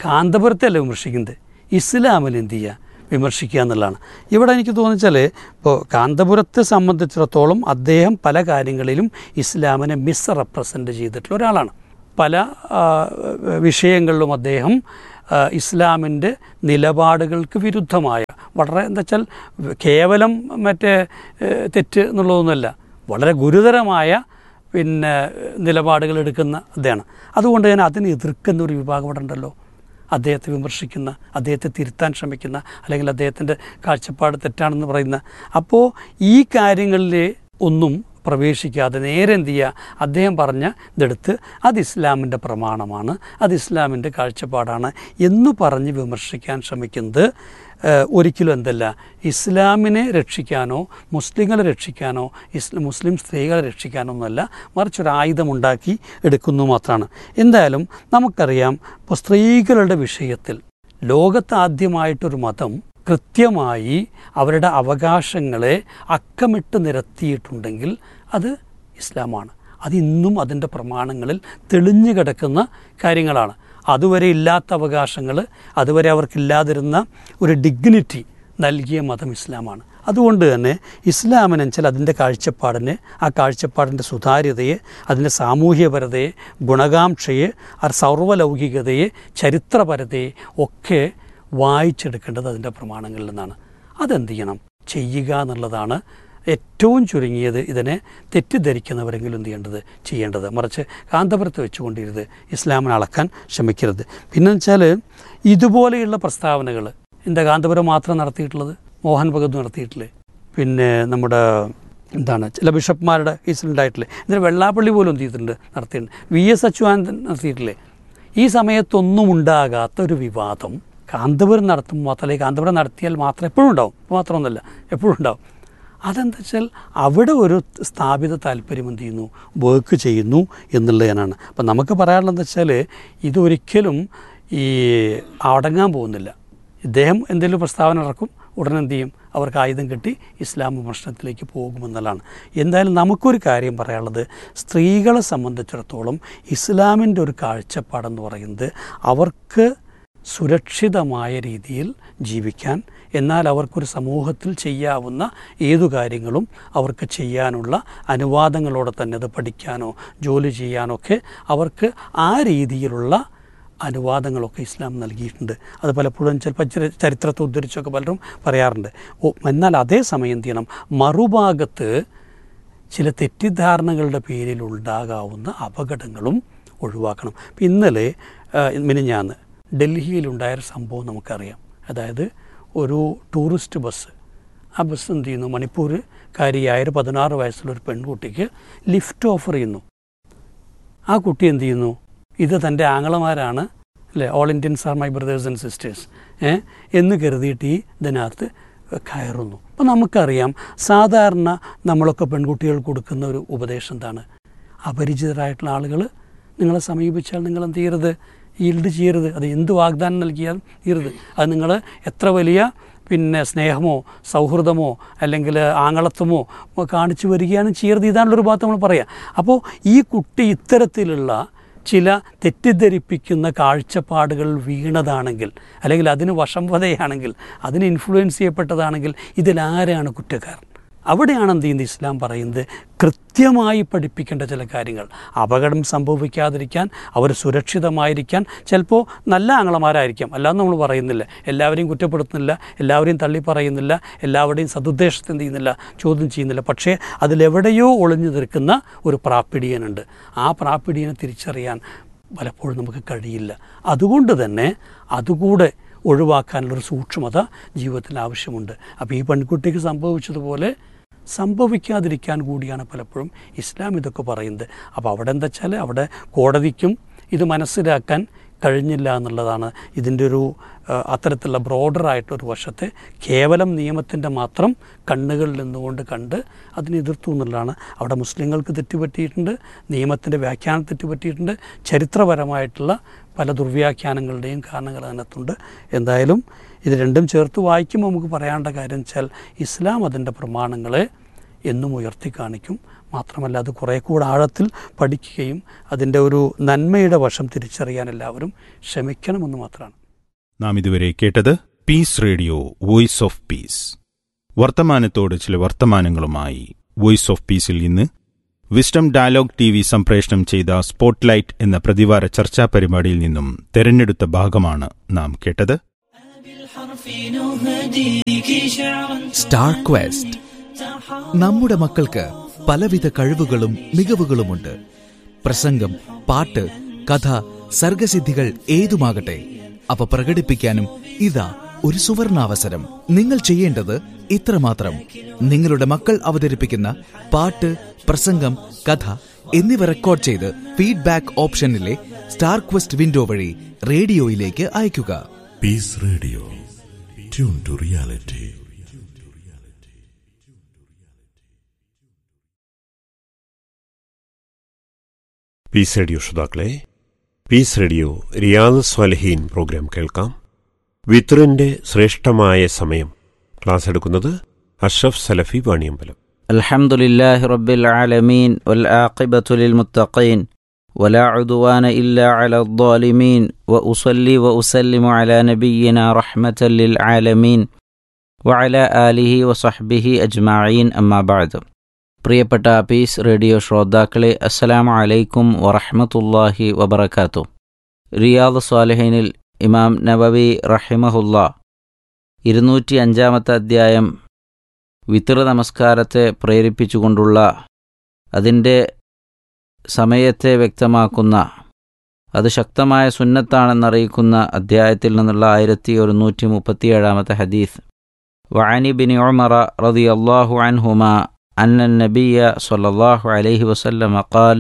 കാന്തപുരത്തല്ല വിമർശിക്കുന്നത് ഇസ്ലാമിൽ എന്ത് ചെയ്യുക വിമർശിക്കുക എന്നുള്ളതാണ് ഇവിടെ എനിക്ക് തോന്നിച്ചാൽ ഇപ്പോൾ കാന്തപുരത്തെ സംബന്ധിച്ചിടത്തോളം അദ്ദേഹം പല കാര്യങ്ങളിലും ഇസ്ലാമിനെ മിസ് റെപ്രസെൻ്റ് ചെയ്തിട്ടുള്ള ഒരാളാണ് പല ആ, വിഷയങ്ങളിലും അദ്ദേഹം ആ, ഇസ്ലാമിൻ്റെ നിലപാടുകൾക്ക് വിരുദ്ധമായ വളരെ എന്താ വെച്ചാൽ കേവലം മറ്റേ ഏഹ്, തെറ്റ് എന്നുള്ളതൊന്നുമല്ല വളരെ ഗുരുതരമായ പിന്നെ നിലപാടുകൾ എടുക്കുന്ന അദ്ദേഹമാണ് അതുകൊണ്ട് തന്നെ അതിനെ എതിർക്കുന്ന ഒരു വിഭാഗം ഇവിടെ ഉണ്ടല്ലോ അദ്ദേഹത്തെ വിമർശിക്കുന്ന അദ്ദേഹത്തെ തിരുത്താൻ ശ്രമിക്കുന്ന അല്ലെങ്കിൽ അദ്ദേഹത്തിൻ്റെ കാഴ്ചപ്പാട് തെറ്റാണെന്ന് പറയുന്ന അപ്പോൾ ഈ കാര്യങ്ങളിൽ ഒന്നും പ്രവേശിക്കാതെ നേരെ എന്ത് ചെയ്യുക അദ്ദേഹം പറഞ്ഞ ഇതെടുത്ത് അത് ഇസ്ലാമിൻ്റെ പ്രമാണമാണ് അത് ഇസ്ലാമിൻ്റെ കാഴ്ചപ്പാടാണ് എന്ന് പറഞ്ഞ് വിമർശിക്കാൻ ശ്രമിക്കുന്നത് ഏഹ്, ഒരിക്കലും എന്തല്ല ഇസ്ലാമിനെ രക്ഷിക്കാനോ മുസ്ലിങ്ങളെ രക്ഷിക്കാനോ ഇസ്ല മുസ്ലിം സ്ത്രീകളെ രക്ഷിക്കാനോ ഒന്നുമല്ല മറിച്ച് ഒരു ആയുധമുണ്ടാക്കി എടുക്കുന്നു മാത്രമാണ് എന്തായാലും നമുക്കറിയാം ഇപ്പോൾ സ്ത്രീകളുടെ വിഷയത്തിൽ ലോകത്ത് ആദ്യമായിട്ടൊരു മതം കൃത്യമായി അവരുടെ അവകാശങ്ങളെ അക്കമിട്ട് നിരത്തിയിട്ടുണ്ടെങ്കിൽ അത് ഇസ്ലാമാണ് അത് ഇന്നും അതിൻ്റെ പ്രമാണങ്ങളിൽ തെളിഞ്ഞു കിടക്കുന്ന കാര്യങ്ങളാണ് അതുവരെ ഇല്ലാത്ത അവകാശങ്ങൾ അതുവരെ അവർക്കില്ലാതിരുന്ന ഒരു ഡിഗ്നിറ്റി നൽകിയ മതം ഇസ്ലാമാണ് അതുകൊണ്ട് തന്നെ ഇസ്ലാമിന് വെച്ചാൽ അതിൻ്റെ കാഴ്ചപ്പാടിനെ ആ കാഴ്ചപ്പാടിൻ്റെ സുതാര്യതയെ അതിൻ്റെ സാമൂഹ്യപരതയെ ഗുണകാംക്ഷയെ ആ സർവ്വലൗകികതയെ ചരിത്രപരതയെ ഒക്കെ വായിച്ചെടുക്കേണ്ടത് അതിൻ്റെ പ്രമാണങ്ങളിൽ നിന്നാണ് അതെന്ത് ചെയ്യണം ചെയ്യുക എന്നുള്ളതാണ് ഏറ്റവും ചുരുങ്ങിയത് ഇതിനെ തെറ്റിദ്ധരിക്കുന്നവരെങ്കിലും എന്ത് ചെയ്യേണ്ടത് ചെയ്യേണ്ടത് മറിച്ച് കാന്തപുരത്ത് വെച്ചുകൊണ്ടിരുത് ഇസ്ലാമിനെ അളക്കാൻ ശ്രമിക്കരുത് പിന്നെ വെച്ചാൽ ഇതുപോലെയുള്ള പ്രസ്താവനകൾ എന്താ കാന്തപുരം മാത്രം നടത്തിയിട്ടുള്ളത് മോഹൻ ഭഗത് നടത്തിയിട്ടില്ലേ പിന്നെ നമ്മുടെ എന്താണ് ചില ബിഷപ്പ്മാരുടെ കേസിലുണ്ടായിട്ടില്ലേ എന്നിട്ട് വെള്ളാപ്പള്ളി പോലും എന്ത് ചെയ്തിട്ടുണ്ട് നടത്തിയിട്ടുണ്ട് വി എസ് അച്യുതാനന്ദൻ നടത്തിയിട്ടില്ലേ ഈ സമയത്തൊന്നും ഉണ്ടാകാത്ത ഒരു വിവാദം കാന്തപുരം നടത്തുമ്പോൾ മാത്രമല്ല ഈ കാന്തപുരം നടത്തിയാൽ മാത്രം എപ്പോഴും ഉണ്ടാവും ഇപ്പോൾ മാത്രമൊന്നുമല്ല എപ്പോഴും ഉണ്ടാവും അതെന്താ വെച്ചാൽ അവിടെ ഒരു സ്ഥാപിത താല്പര്യം എന്ത് ചെയ്യുന്നു വർക്ക് ചെയ്യുന്നു എന്നുള്ളതിനാണ് അപ്പം നമുക്ക് പറയാനുള്ളതെന്ന് വെച്ചാൽ ഇതൊരിക്കലും ഈ അടങ്ങാൻ പോകുന്നില്ല ഇദ്ദേഹം എന്തെങ്കിലും പ്രസ്താവന ഇറക്കും ഉടനെ എന്ത് ചെയ്യും അവർക്ക് ആയുധം കെട്ടി ഇസ്ലാം വിമർശനത്തിലേക്ക് പോകുമെന്നുള്ളതാണ് എന്തായാലും നമുക്കൊരു കാര്യം പറയാനുള്ളത് സ്ത്രീകളെ സംബന്ധിച്ചിടത്തോളം ഇസ്ലാമിൻ്റെ ഒരു കാഴ്ചപ്പാടെന്ന് പറയുന്നത് അവർക്ക് സുരക്ഷിതമായ രീതിയിൽ ജീവിക്കാൻ എന്നാൽ അവർക്കൊരു സമൂഹത്തിൽ ചെയ്യാവുന്ന ഏതു കാര്യങ്ങളും അവർക്ക് ചെയ്യാനുള്ള അനുവാദങ്ങളോടെ തന്നെ അത് പഠിക്കാനോ ജോലി ചെയ്യാനോ ഒക്കെ അവർക്ക് ആ രീതിയിലുള്ള അനുവാദങ്ങളൊക്കെ ഇസ്ലാം നൽകിയിട്ടുണ്ട് അത് പലപ്പോഴും ചിലപ്പോൾ ചരി- ചരിത്രത്തെ ഉദ്ധരിച്ചൊക്കെ പലരും പറയാറുണ്ട് ഓ എന്നാൽ അതേ സമയം എന്ത് ചെയ്യണം മറുഭാഗത്ത് ചില തെറ്റിദ്ധാരണകളുടെ പേരിൽ ഉണ്ടാകാവുന്ന അപകടങ്ങളും ഒഴിവാക്കണം ഇപ്പം ഇന്നലെ ആ, മിനിഞ്ഞാന്ന് ഡൽഹിയിലുണ്ടായൊരു സംഭവം നമുക്കറിയാം അതായത് ഒരു ടൂറിസ്റ്റ് ബസ് ആ ബസ് എന്ത് ചെയ്യുന്നു മണിപ്പൂർകാരിയായ ഒരു പതിനാറ് വയസ്സുള്ള ഒരു പെൺകുട്ടിക്ക് ലിഫ്റ്റ് ഓഫർ ചെയ്യുന്നു ആ കുട്ടി എന്ത് ചെയ്യുന്നു ഇത് തൻ്റെ ആങ്ങളമാരാണ് അല്ലേ all Indians are my brothers and sisters ഏ എന്ന് കരുതിയിട്ട് ഈ ഇതിനകത്ത് കയറുന്നു അപ്പം നമുക്കറിയാം സാധാരണ നമ്മളൊക്കെ പെൺകുട്ടികൾക്ക് കൊടുക്കുന്ന ഒരു ഉപദേശം എന്താണ് അപരിചിതരായിട്ടുള്ള ആളുകൾ നിങ്ങളെ സമീപിച്ചാൽ നിങ്ങൾ എന്ത് ചെയ്യരുത് ഈൽഡ് ചെയ്യരുത് അത് എന്ത് വാഗ്ദാനം നൽകിയാലും ചെയ്യരുത് അത് നിങ്ങൾ എത്ര വലിയ പിന്നെ സ്നേഹമോ സൗഹൃദമോ അല്ലെങ്കിൽ ആങ്ങളത്വമോ കാണിച്ചു വരികയാണ് ചെയ്യരുത് ഇതാണുള്ളൊരു ഭാഗത്ത് നമ്മൾ പറയാം അപ്പോൾ ഈ കുട്ടി ഇത്തരത്തിലുള്ള ചില തെറ്റിദ്ധരിപ്പിക്കുന്ന കാഴ്ചപ്പാടുകൾ വീണതാണെങ്കിൽ അല്ലെങ്കിൽ അതിന് വശംവതയാണെങ്കിൽ അതിന് ഇൻഫ്ലുവൻസ് ചെയ്യപ്പെട്ടതാണെങ്കിൽ ഇതിലാരാണ് കുറ്റക്കാരൻ അവിടെയാണ് എന്ത് ചെയ്യുന്നത് ഇസ്ലാം പറയുന്നത് കൃത്യമായി പഠിപ്പിക്കേണ്ട ചില കാര്യങ്ങൾ അപകടം സംഭവിക്കാതിരിക്കാൻ അവർ സുരക്ഷിതമായിരിക്കാൻ ചിലപ്പോൾ നല്ല ആങ്ങളമാരായിരിക്കാം അല്ലാതെ നമ്മൾ പറയുന്നില്ല എല്ലാവരെയും കുറ്റപ്പെടുത്തുന്നില്ല എല്ലാവരെയും തള്ളി പറയുന്നില്ല എല്ലാവരുടെയും സതുദ്ദേശത്തെ എന്ത് ചെയ്യുന്നില്ല ചോദ്യം ചെയ്യുന്നില്ല പക്ഷേ അതിലെവിടെയോ ഒളിഞ്ഞു നിൽക്കുന്ന ഒരു പ്രാപ്പിടിയനുണ്ട് ആ പ്രാപ്പിടിയനെ തിരിച്ചറിയാൻ പലപ്പോഴും നമുക്ക് കഴിയില്ല അതുകൊണ്ട് തന്നെ അതുകൂടെ ഒഴിവാക്കാനുള്ളൊരു സൂക്ഷ്മത ജീവിതത്തിൽ ആവശ്യമുണ്ട് അപ്പോൾ ഈ പെൺകുട്ടിക്ക് സംഭവിച്ചതുപോലെ സംഭവിക്കാതിരിക്കാൻ കൂടിയാണ് പലപ്പോഴും ഇസ്ലാം ഇതൊക്കെ പറയുന്നത് അപ്പോൾ അവിടെ എന്താ വെച്ചാൽ അവിടെ കോടതിക്കും ഇത് മനസ്സിലാക്കാൻ കഴിഞ്ഞില്ല എന്നുള്ളതാണ് ഇതിൻ്റെ ഒരു ആ, അത്തരത്തിലുള്ള ബ്രോഡറായിട്ടൊരു വശത്തെ കേവലം നിയമത്തിൻ്റെ മാത്രം കണ്ണുകളിൽ നിന്നുകൊണ്ട് കണ്ട് അതിനെ എതിർത്തു എന്നുള്ളതാണ് അവിടെ മുസ്ലിങ്ങൾക്ക് തെറ്റുപറ്റിയിട്ടുണ്ട് നിയമത്തിൻ്റെ വ്യാഖ്യാനം തെറ്റുപറ്റിയിട്ടുണ്ട് ചരിത്രപരമായിട്ടുള്ള പല ദുർവ്യാഖ്യാനങ്ങളുടെയും കാരണങ്ങൾ അതിനകത്തുണ്ട് എന്തായാലും ഇത് രണ്ടും ചേർത്ത് വായിക്കുമ്പോൾ നമുക്ക് പറയാനുള്ള കാര്യം വെച്ചാൽ ഇസ്ലാം അതിൻ്റെ പ്രമാണങ്ങളെ എന്നും ഉയർത്തി കാണിക്കും മാത്രമല്ല അത് കുറേ കൂടെ ആഴത്തിൽ പഠിക്കുകയും അതിൻ്റെ ഒരു നന്മയുടെ വശം തിരിച്ചറിയാൻ എല്ലാവരും ശ്രമിക്കണമെന്ന് മാത്രമാണ് നാം ഇതുവരെ കേട്ടത് peace radio voice of peace വർത്തമാനത്തോട് ചില വർത്തമാനങ്ങളുമായി വോയിസ് ഓഫ് പീസിൽ ഇന്ന് വിസ്ഡം ഡയലോഗ് ടി വി സംപ്രേഷണം ചെയ്ത സ്പോട്ട്ലൈറ്റ് എന്ന പ്രതിവാര ചർച്ചാ പരിപാടിയിൽ നിന്നും തെരഞ്ഞെടുത്ത ഭാഗമാണ് നാം കേട്ടത് സ്റ്റാർ ക്വസ്റ്റ് നമ്മുടെ മക്കൾക്ക് പലവിധ കഴിവുകളും മികവുകളുമുണ്ട് പ്രസംഗം പാട്ട് കഥ സർഗസിദ്ധികൾ ഏതുമാകട്ടെ അവ പ്രകടിപ്പിക്കാനും ഇതാ ഒരു സുവർണാവസരം നിങ്ങൾ ചെയ്യേണ്ടത് ഇത്രമാത്രം നിങ്ങളുടെ മക്കൾ അവതരിപ്പിക്കുന്ന പാട്ട് പ്രസംഗം കഥ എന്നിവ റെക്കോർഡ് ചെയ്ത് ഫീഡ്ബാക്ക് ഓപ്ഷനിലെ സ്റ്റാർ ക്വസ്റ്റ് വിൻഡോ വഴി റേഡിയോയിലേക്ക് അയയ്ക്കുക peace radio tune to reality peace radio ശ്രോതാക്കളെ peace radio Riyad Saliheen program കേൾക്കാം വിത്റിന്റെ ശ്രേഷ്ഠമായ സമയം ക്ലാസ് എടുക്കുന്നത് അഷ്റഫ് സലഫി വാണിയമ്പലം الحمد لله رب العالمين والعاقبة للمتقين ولا عدوان إلا على الظالمين وأصلي وأسلم على نبينا رحمة للعالمين وعلى آله وصحبه أجمعين أما بعد പ്രിയപ്പെട്ട പീസ് റേഡിയോ ശ്രോതാക്കളെ അസ്സലാമു അലൈക്കും വറഹ്മത്തുള്ളാഹി വബറകാതുഹു റിയാദ് സ്വാലിഹീനിൽ ഇമാം നബവി റഹിമഹുല്ല ഇരുന്നൂറ്റി അഞ്ചാമത്തെ അധ്യായം വിത്ര നമസ്കാരത്തെ പ്രേരിപ്പിച്ചുകൊണ്ടുള്ള അതിൻ്റെ സമയത്തെ വ്യക്തമാക്കുന്ന അത് ശക്തമായ സുന്നത്താണെന്നറിയിക്കുന്ന അധ്യായത്തിൽ നിന്നുള്ള ആയിരത്തി ഒരുന്നൂറ്റി മുപ്പത്തിയേഴാമത്തെ ഹദീസ് വഅനി ബിൻ ഉമറ റതി അള്ളാഹു അൻഹുമ أن النبي صلى الله عليه وسلم قال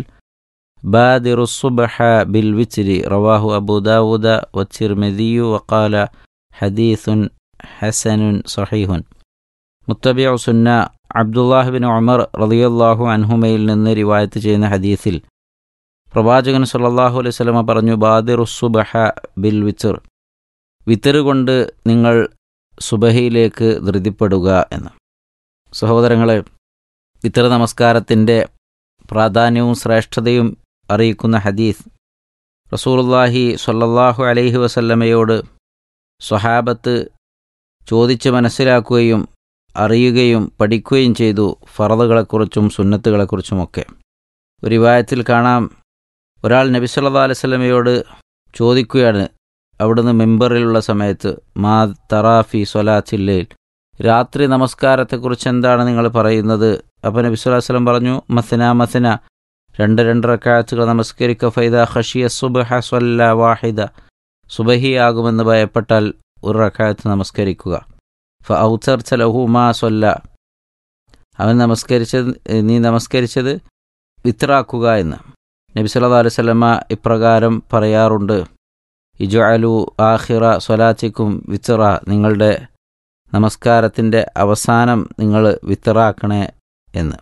بادر الصبح بالوتر رواه أبو داود والترمذي وقال حديث حسن صحيح മുത്തബിയു സുന്ന അബ്ദുല്ലാഹ് ബിൻ ഉമർ റളിയല്ലാഹു അൻഹുമയിൽ നിന്ന് റിവായത്ത് ചെയ്യുന്ന ഹദീസിൽ പ്രവാചകൻ സല്ലല്ലാഹു അലൈഹി വസല്ലമ പറഞ്ഞു ബാദിറു സുബഹ ബിൽ വിത്തർ വിത്തർ കൊണ്ട് നിങ്ങൾ സുബഹയിലേക്ക് ധൃതിപ്പെടുക എന്ന് സഹോദരങ്ങളെ വിത്തർ നമസ്കാരത്തിൻ്റെ പ്രാധാന്യവും ശ്രേഷ്ഠതയും അറിയിക്കുന്ന ഹദീസ് റസൂലുള്ളാഹി സ്വല്ലല്ലാഹു അലൈഹി വസല്ലമയോട് സ്വഹാബത്ത് ചോദിച്ച് മനസ്സിലാക്കുകയും അറിയുകയും പഠിക്കുകയും ചെയ്തു ഫറദുകളെക്കുറിച്ചും സുന്നത്തുകളെക്കുറിച്ചുമൊക്കെ ഒരു വിവാഹത്തിൽ കാണാം ഒരാൾ നബി സല്ലാ അലൈവല്ലമയോട് ചോദിക്കുകയാണ് അവിടുന്ന് മെമ്പറിലുള്ള സമയത്ത് മാ തറാഫി സൊലാത്തില്ലയിൽ രാത്രി നമസ്കാരത്തെക്കുറിച്ച് എന്താണ് നിങ്ങൾ പറയുന്നത് അപ്പോൾ നബി സ്വല്ലാ വല്ലം പറഞ്ഞു മസന മസന രണ്ട് രണ്ട് റക്കാത്തുകൾ നമസ്കരിക്ക ഫൈദ ഖഷിയ സുബഹ സ്വല്ല വാഹിദ സുബഹിയാകുമെന്ന് ഭയപ്പെട്ടാൽ ഒരു റക്കായത്ത് നമസ്കരിക്കുക ഫ ഔത്തർച്ച ലഹു മാ സൊല്ല അവൻ നമസ്കരിച്ചത് നീ നമസ്കരിച്ചത് വിത്രാക്കുക എന്ന് നബി സല്ലാ അലൈഹി സ്വലമ ഇപ്രകാരം പറയാറുണ്ട് ഇജു അലു ആഹിറ സ്വലാത്തിക്കും വിത്ര നിങ്ങളുടെ നമസ്കാരത്തിൻ്റെ അവസാനം നിങ്ങൾ വിത്തറാക്കണേ എന്ന്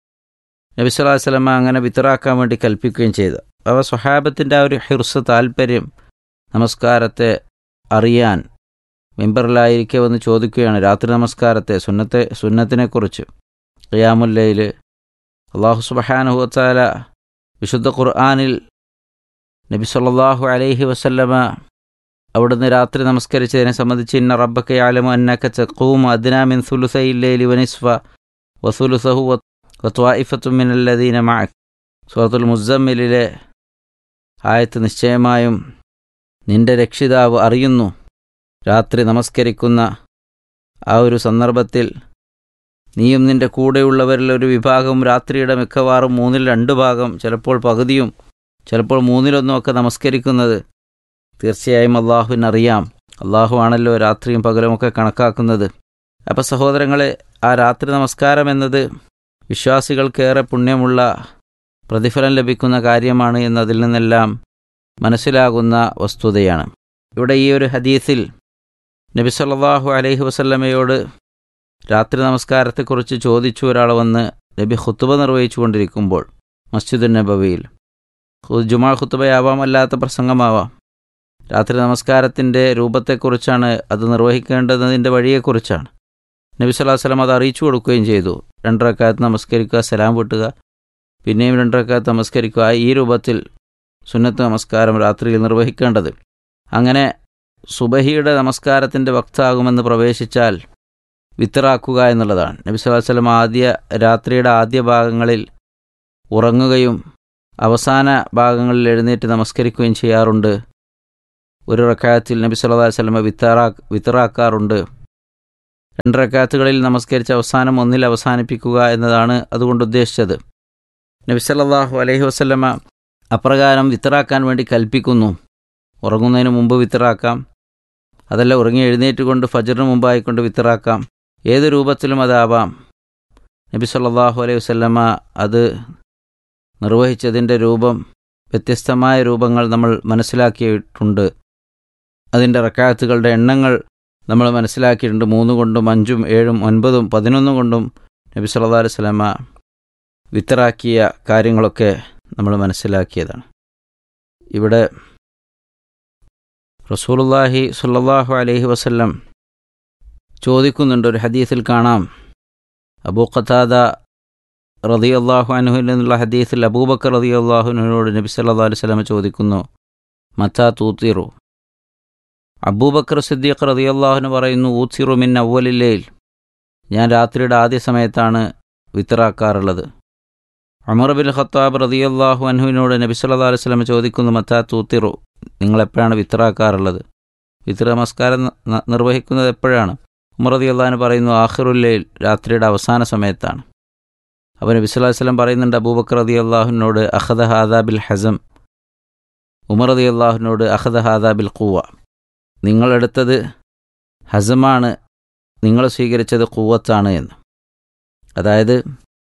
നബി സല്ലാ വല്ലമ അങ്ങനെ വിത്തറാക്കാൻ വേണ്ടി കൽപ്പിക്കുകയും ചെയ്തു അവ സ്വഹാബത്തിൻ്റെ ആ ഒരു ഹിർസ് താല്പര്യം നമസ്കാരത്തെ അറിയാൻ മെമ്പറിലായിരിക്കെ വന്ന് ചോദിക്കുകയാണ് രാത്രി നമസ്കാരത്തെ സുന്നത്തെ സുന്നത്തിനെക്കുറിച്ച് ഖിയാമുല്ലയിൽ അള്ളാഹു സുബഹാനുഹത്താല വിശുദ്ധ ഖുർആാനിൽ നബി സല്ലാഹു അലൈഹി വസല്ലമ അവിടുന്ന് രാത്രി നമസ്കരിച്ചതിനെ സംബന്ധിച്ച് ഇന്ന റബ്ബക്കെ ആലമു അന്നക്ക ചക്കൂം അദ്നാമിൻ സുലുസയില്ലേലി വനിസ്വ വസുലുസഹു വത്വായിഫത്തുമിനല്ലദീന മാക് സുഹത്തുൽ മുസമ്മിലിലെ ആയത്ത് നിശ്ചയമായും നിന്റെ രക്ഷിതാവ് അറിയുന്നു രാത്രി നമസ്കരിക്കുന്ന ആ ഒരു സന്ദർഭത്തിൽ നീയും നിന്റെ കൂടെയുള്ളവരിൽ ഒരു വിഭാഗം രാത്രിയുടെ മിക്കവാറും മൂന്നിൽ രണ്ട് ഭാഗം ചിലപ്പോൾ പകുതിയും ചിലപ്പോൾ മൂന്നിലൊന്നും ഒക്കെ നമസ്കരിക്കുന്നത് തീർച്ചയായും അള്ളാഹുവിനറിയാം അള്ളാഹു ആണല്ലോ രാത്രിയും പകലുമൊക്കെ കണക്കാക്കുന്നത് അപ്പോൾ സഹോദരങ്ങളെ ആ രാത്രി നമസ്കാരം എന്നത് വിശ്വാസികൾക്കേറെ പുണ്യമുള്ള പ്രതിഫലം ലഭിക്കുന്ന കാര്യമാണ് എന്നതിൽ നിന്നെല്ലാം മനസ്സിലാകുന്ന വസ്തുതയാണ് ഇവിടെ ഈ ഒരു ഹദീസിൽ നബി സല്ലല്ലാഹു അലൈഹി വസല്ലമയോട് രാത്രി നമസ്കാരത്തെക്കുറിച്ച് ചോദിച്ചു ഒരാൾ വന്ന് നബി ഖുത്തുബ നിർവഹിച്ചു കൊണ്ടിരിക്കുമ്പോൾ മസ്ജിദുൻ നബവിയിൽ ജുമാ ഖുത്തുബയാവാം അല്ലാത്ത പ്രസംഗമാവാം രാത്രി നമസ്കാരത്തിൻ്റെ രൂപത്തെക്കുറിച്ചാണ് അത് നിർവഹിക്കേണ്ടതിൻ്റെ വഴിയെക്കുറിച്ചാണ് നബി സല്ലല്ലാഹു അലൈഹി വസല്ലം അത് അറിയിച്ചു കൊടുക്കുകയും ചെയ്തു രണ്ടരക്കാലത്ത് നമസ്കരിക്കുക സലാം വിട്ടുക പിന്നെയും രണ്ടരക്കാലത്ത് നമസ്കരിക്കുക ഈ രൂപത്തിൽ സുന്നത്ത് നമസ്കാരം രാത്രിയിൽ നിർവഹിക്കേണ്ടത് അങ്ങനെ സുബഹിയുടെ നമസ്കാരത്തിൻ്റെ വക്താകുമെന്ന് പ്രവേശിച്ചാൽ വിത്തറാക്കുക എന്നുള്ളതാണ് നബി സ്വല്ലല്ലാഹു അലൈഹി വസല്ലം ആദ്യ രാത്രിയുടെ ആദ്യ ഭാഗങ്ങളിൽ ഉറങ്ങുകയും അവസാന ഭാഗങ്ങളിൽ എഴുന്നേറ്റ് നമസ്കരിക്കുകയും ചെയ്യാറുണ്ട് ഒരു റക്കായത്തിൽ നബി സല്ലല്ലാഹു അലൈഹി വസല്ലം വിത്തറാ വിത്തറാക്കാറുണ്ട് രണ്ട് റക്കാത്തുകളിൽ നമസ്കരിച്ച് അവസാനം ഒന്നിൽ അവസാനിപ്പിക്കുക എന്നതാണ് അതുകൊണ്ട് ഉദ്ദേശിച്ചത് നബി സല്ലല്ലാഹു അലൈഹി വസല്ലമ അപ്രകാരം വിത്തറാക്കാൻ വേണ്ടി കൽപ്പിക്കുന്നു ഉറങ്ങുന്നതിന് മുമ്പ് വിത്തറാക്കാം അതല്ല ഉറങ്ങി എഴുന്നേറ്റ് കൊണ്ട് ഫജറിന് മുമ്പായിക്കൊണ്ട് വിത്തറാക്കാം ഏത് രൂപത്തിലും അതാവാം നബി സല്ലല്ലാഹു അലൈഹി വസല്ലമ അത് നിർവഹിച്ചതിൻ്റെ രൂപം വ്യത്യസ്തമായ രൂപങ്ങൾ നമ്മൾ മനസ്സിലാക്കിയിട്ടുണ്ട് അതിൻ്റെ റക്കാത്തുകളുടെ എണ്ണങ്ങൾ നമ്മൾ മനസ്സിലാക്കിയിട്ടുണ്ട് മൂന്ന് കൊണ്ടും അഞ്ചും ഏഴും ഒൻപതും പതിനൊന്നും കൊണ്ടും നബി സല്ലല്ലാഹു അലൈഹി വസല്ലമ വിത്തറാക്കിയ കാര്യങ്ങളൊക്കെ നമ്മൾ മനസ്സിലാക്കിയതാണ് ഇവിടെ റസൂലുള്ളാഹി സ്വല്ലല്ലാഹു അലൈഹി വസല്ലം ചോദിക്കുന്നുണ്ട് ഒരു ഹദീസിൽ കാണാം അബൂ ഖത്താദ റതി അള്ളാഹു അനുഹിൽ നിന്നുള്ള ഹദീസിൽ അബൂബക്കർ റതി അള്ളാഹുവിനോട് നബി സല്ലല്ലാഹു അലൈഹി വസല്ലം ചോദിക്കുന്നു മത്താ തൂത്തിറു അബൂബക്കർ സിദ്ദീഖ് റതി അള്ളാഹുന് പറയുന്നു ഊത്തിറു മിൻ അവലില്ലയിൽ ഞാൻ രാത്രിയുടെ ആദ്യ സമയത്താണ് വിത്തറാക്കാറുള്ളത് അമർ ബിൻ ഖത്താബ് റതി അള്ളാഹു അൻഹുവിനോട് നബി സല്ലല്ലാഹു അലൈഹി വസല്ലം ചോദിക്കുന്നു മത്താ തൂത്തിറു നിങ്ങൾ എപ്പോഴാണ് വിത്തറാക്കാറുള്ളത് വിത്ര നമസ്കാരം ന- ന- നിർവഹിക്കുന്നത് എപ്പോഴാണ് ഉമർ റതി അള്ളഹാന് പറയുന്നു ആഖിറുല്ലയിൽ രാത്രിയുടെ അവസാന സമയത്താണ് അപ്പോൾ നബി സല്ലല്ലാഹു അലൈഹി വസല്ലം പറയുന്നുണ്ട് അബൂബക്കർ റതി അള്ളാഹുവിനോട് അഹദ ഹാദാ ബിൽ ഹസം ഉമർ റതി അള്ളാഹുവിനോട് അഹദ ഹാദാ ബിൽ ഖുവ നിങ്ങളെടുത്തത് ഹസമാണ് നിങ്ങൾ സ്വീകരിച്ചത് കൂവത്താണ് എന്ന് അതായത്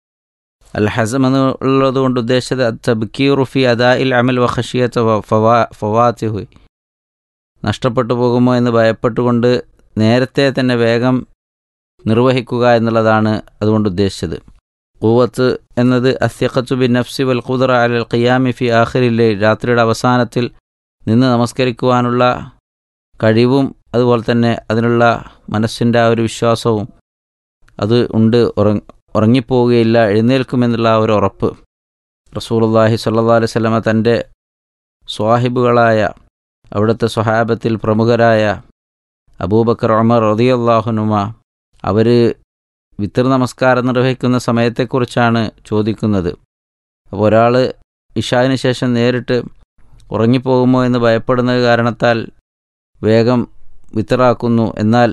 അൽ ഹസം എന്നുള്ളത് കൊണ്ട് ഉദ്ദേശിച്ചത് തബ്ക്കീറുഫി അദാ ഇൽ അമൽ വഖഷിയത്ത് ഫവാത്തിഹു നഷ്ടപ്പെട്ടു പോകുമോ എന്ന് ഭയപ്പെട്ടുകൊണ്ട് നേരത്തെ തന്നെ വേഗം നിർവഹിക്കുക എന്നുള്ളതാണ് അതുകൊണ്ട് ഉദ്ദേശിച്ചത് കൂവത്ത് എന്നത് അസ്യഖത്തു ബിൻ നഫ്സി വൽ ഖുദറ അൽ ഖിയാമി ഫി ആഖിറിലെ രാത്രിയുടെ അവസാനത്തിൽ നിന്ന് നമസ്കരിക്കുവാനുള്ള കഴിവും അതുപോലെ തന്നെ അതിനുള്ള മനസ്സിൻ്റെ ആ ഒരു വിശ്വാസവും അത് ഉണ്ട് ഉറ- ഉറങ്ങിപ്പോവുകയില്ല എഴുന്നേൽക്കുമെന്നുള്ള ആ ഒരു ഉറപ്പ് റസൂലുള്ളാഹി സ്വല്ലല്ലാഹു അലൈഹി വസല്ലമ തൻ്റെ സ്വാഹിബുകളായ അവിടുത്തെ സ്വഹാബത്തിൽ പ്രമുഖരായ അബൂബക്കർ ഉമർ റളിയല്ലാഹുനുമ അവർ വിത്തർ നമസ്കാരം നിർവഹിക്കുന്ന സമയത്തെക്കുറിച്ചാണ് ചോദിക്കുന്നത് അപ്പോൾ ഒരാൾ ഇഷാവിന് ശേഷം നേരിട്ട് ഉറങ്ങിപ്പോകുമോ എന്ന് ഭയപ്പെടുന്നത് കാരണത്താൽ വേഗം വിത്തറാക്കുന്നു എന്നാൽ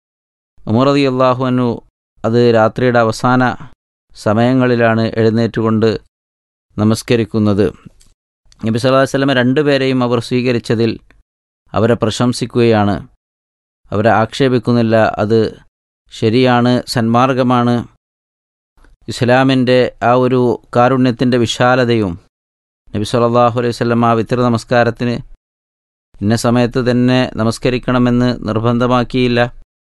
ഉമർ റതി അള്ളാഹുവിനു അത് രാത്രിയുടെ അവസാന സമയങ്ങളിലാണ് എഴുന്നേറ്റുകൊണ്ട് നമസ്കരിക്കുന്നത് നബി സല്ലല്ലാഹു അലൈഹി വസല്ലമ രണ്ടുപേരെയും അവർ സ്വീകരിച്ചതിൽ അവരെ പ്രശംസിക്കുകയാണ് അവരെ ആക്ഷേപിക്കുന്നില്ല അത് ശരിയാണ് സന്മാർഗമാണ് ഇസ്ലാമിൻ്റെ ആ ഒരു കാരുണ്യത്തിൻ്റെ വിശാലതയും നബി സല്ലല്ലാഹു അലൈഹി വസല്ലമ ആ വിത്തർ നമസ്കാരത്തിന് ഇന്ന സമയത്ത് തന്നെ നമസ്കരിക്കണമെന്ന് നിർബന്ധമാക്കിയില്ല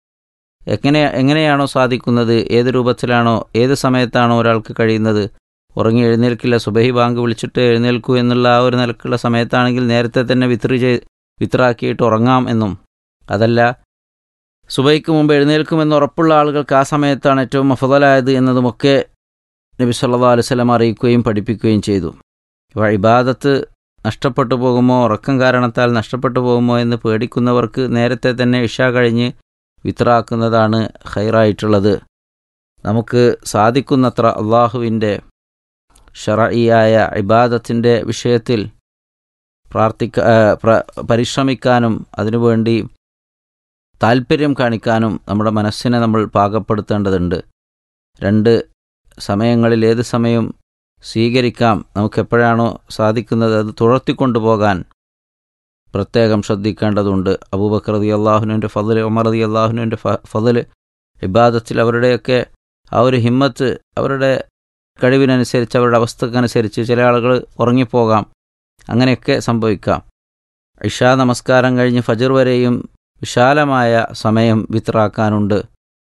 എങ്ങനെ എങ്ങനെയാണോ സാധിക്കുന്നത് ഏത് രൂപത്തിലാണോ ഏത് സമയത്താണോ ഒരാൾക്ക് കഴിയുന്നത് ഉറങ്ങി എഴുന്നേൽക്കില്ല സുബഹി ബാങ്ക് വിളിച്ചിട്ട് എഴുന്നേൽക്കൂ എന്നുള്ള ആ ഒരു നിലക്കുള്ള സമയത്താണെങ്കിൽ നേരത്തെ തന്നെ വിത്രി ചെയ് വിത്രാക്കിയിട്ട് ഉറങ്ങാം എന്നും അതല്ല സുബൈക്ക് മുമ്പ് എഴുന്നേൽക്കുമെന്ന് ഉറപ്പുള്ള ആളുകൾക്ക് ആ സമയത്താണ് ഏറ്റവും അഫദലായത് എന്നതുമൊക്കെ നബി സല്ലല്ലാഹു അലൈഹി വസല്ലം അറിയിക്കുകയും പഠിപ്പിക്കുകയും ചെയ്തു അപ്പോൾ ഇബാദത്ത് നഷ്ടപ്പെട്ടു പോകുമോ ഉറക്കം കാരണത്താൽ നഷ്ടപ്പെട്ടു പോകുമോ എന്ന് പേടിക്കുന്നവർക്ക് നേരത്തെ തന്നെ ഇഷ കഴിഞ്ഞ് വിത്രാക്കുന്നതാണ് ഹൈറായിട്ടുള്ളത് നമുക്ക് സാധിക്കുന്നത്ര അള്ളാഹുവിൻ്റെ ഷറയിയായ ഇബാദത്തിൻ്റെ വിഷയത്തിൽ പ്രാർത്ഥിക്ക ആ, പ്ര- പരിശ്രമിക്കാനും അതിനുവേണ്ടി താല്പര്യം കാണിക്കാനും നമ്മുടെ മനസ്സിനെ നമ്മൾ പാകപ്പെടുത്തേണ്ടതുണ്ട് രണ്ട് സമയങ്ങളിൽ ഏത് സമയം സ്വീകരിക്കാം നമുക്കെപ്പോഴാണോ സാധിക്കുന്നത് അത് തുടർത്തിക്കൊണ്ടുപോകാൻ പ്രത്യേകം ശ്രദ്ധിക്കേണ്ടതുണ്ട് അബൂബക്കർ റതി അള്ളാഹുനുവിൻ്റെ ഫضൽ ഉമർ റതി അള്ളാഹുനുവിൻ്റെ ഫضൽ ഇബാദത്തിൽ അവരുടെയൊക്കെ ആ ഒരു ഹിമ്മത്ത് അവരുടെ കഴിവിനനുസരിച്ച് അവരുടെ അവസ്ഥക്കനുസരിച്ച് ചില ആളുകൾ ഉറങ്ങിപ്പോകാം അങ്ങനെയൊക്കെ സംഭവിക്കാം ഇഷാ നമസ്കാരം കഴിഞ്ഞ് ഫജർ വരെയും വിശാലമായ സമയം വിത്രാക്കാനുണ്ട്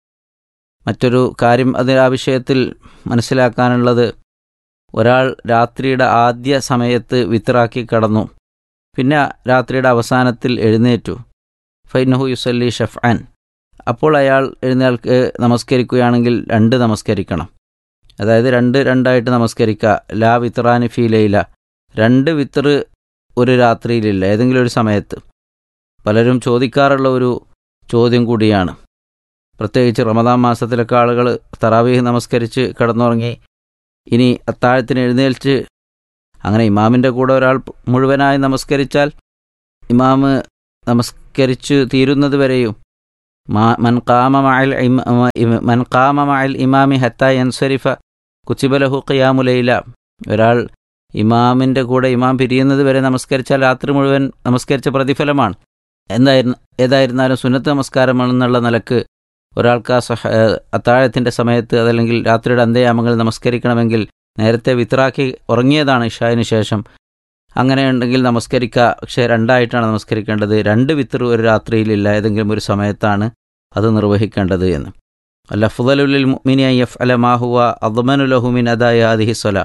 മറ്റൊരു കാര്യം അതിൽ ആ വിഷയത്തിൽ മനസ്സിലാക്കാനുള്ളത് ഒരാൾ രാത്രിയുടെ ആദ്യ സമയത്ത് വിത്രാക്കി കടന്നു പിന്നെ രാത്രിയുടെ അവസാനത്തിൽ എഴുന്നേറ്റു ഫൈനഹു യുസല്ലി ഷഫ്ആൻ അപ്പോൾ അയാൾ എഴുന്നേൽക്ക് നമസ്കരിക്കുകയാണെങ്കിൽ രണ്ട് നമസ്കരിക്കണം അതായത് രണ്ട് രണ്ടായിട്ട് നമസ്കരിക്കുക ലാ വിത്റാനി ഫി ലൈല രണ്ട് വിത്തറ് ഒരു രാത്രിയിലില്ല ഏതെങ്കിലും ഒരു സമയത്ത് പലരും ചോദിക്കാറുള്ള ഒരു ചോദ്യം കൂടിയാണ് പ്രത്യേകിച്ച് റമദാൻ മാസത്തിലൊക്കെ ആളുകൾ തറാവീഹ് നമസ്കരിച്ച് കിടന്നുറങ്ങി ഇനി അത്താഴത്തിന് എഴുന്നേൽച്ച് അങ്ങനെ ഇമാമിൻ്റെ കൂടെ ഒരാൾ മുഴുവനായി നമസ്കരിച്ചാൽ ഇമാമ് നമസ്കരിച്ച് തീരുന്നത് വരെയും മാ- മൻ ഖാമ മഅൽ ഇമ- ഇമ- മൻ ഖാമ മഅൽ ഇമാമി ഹത്ത യൻസരിഫ കുച്ചിബലഹു ഖിയാമുലൈല ഒരാൾ ഇമാമിൻ്റെ കൂടെ ഇമാം പിരിയുന്നത് വരെ നമസ്കരിച്ചാൽ രാത്രി മുഴുവൻ നമസ്കരിച്ച പ്രതിഫലമാണ് എന്തായിരുന്നു ഏതായിരുന്നാലും സുന്നത്ത് നമസ്കാരമാണെന്നുള്ള നിലക്ക് ഒരാൾക്ക് ആ സഹ അത്താഴത്തിൻ്റെ സമയത്ത് അതല്ലെങ്കിൽ രാത്രിയുടെ അന്ത്യയാമങ്ങൾ നമസ്കരിക്കണമെങ്കിൽ നേരത്തെ വിത്രാക്കി ഉറങ്ങിയതാണ് ഇഷായതിനു ശേഷം അങ്ങനെയുണ്ടെങ്കിൽ നമസ്കരിക്കുക പക്ഷേ രണ്ടായിട്ടാണ് നമസ്കരിക്കേണ്ടത് രണ്ട് വിത്തർ ഒരു രാത്രിയിലില്ല ഏതെങ്കിലും ഒരു സമയത്താണ് അത് നിർവഹിക്കേണ്ടത് എന്ന് അല്ല ഫുദലുലിൽ മുഅ്മിനി അൻ യഫ്അല മാ ഹുവ അദ്മനു ലഹു മിൻ അദാഇ ഹാദിഹി സ്വല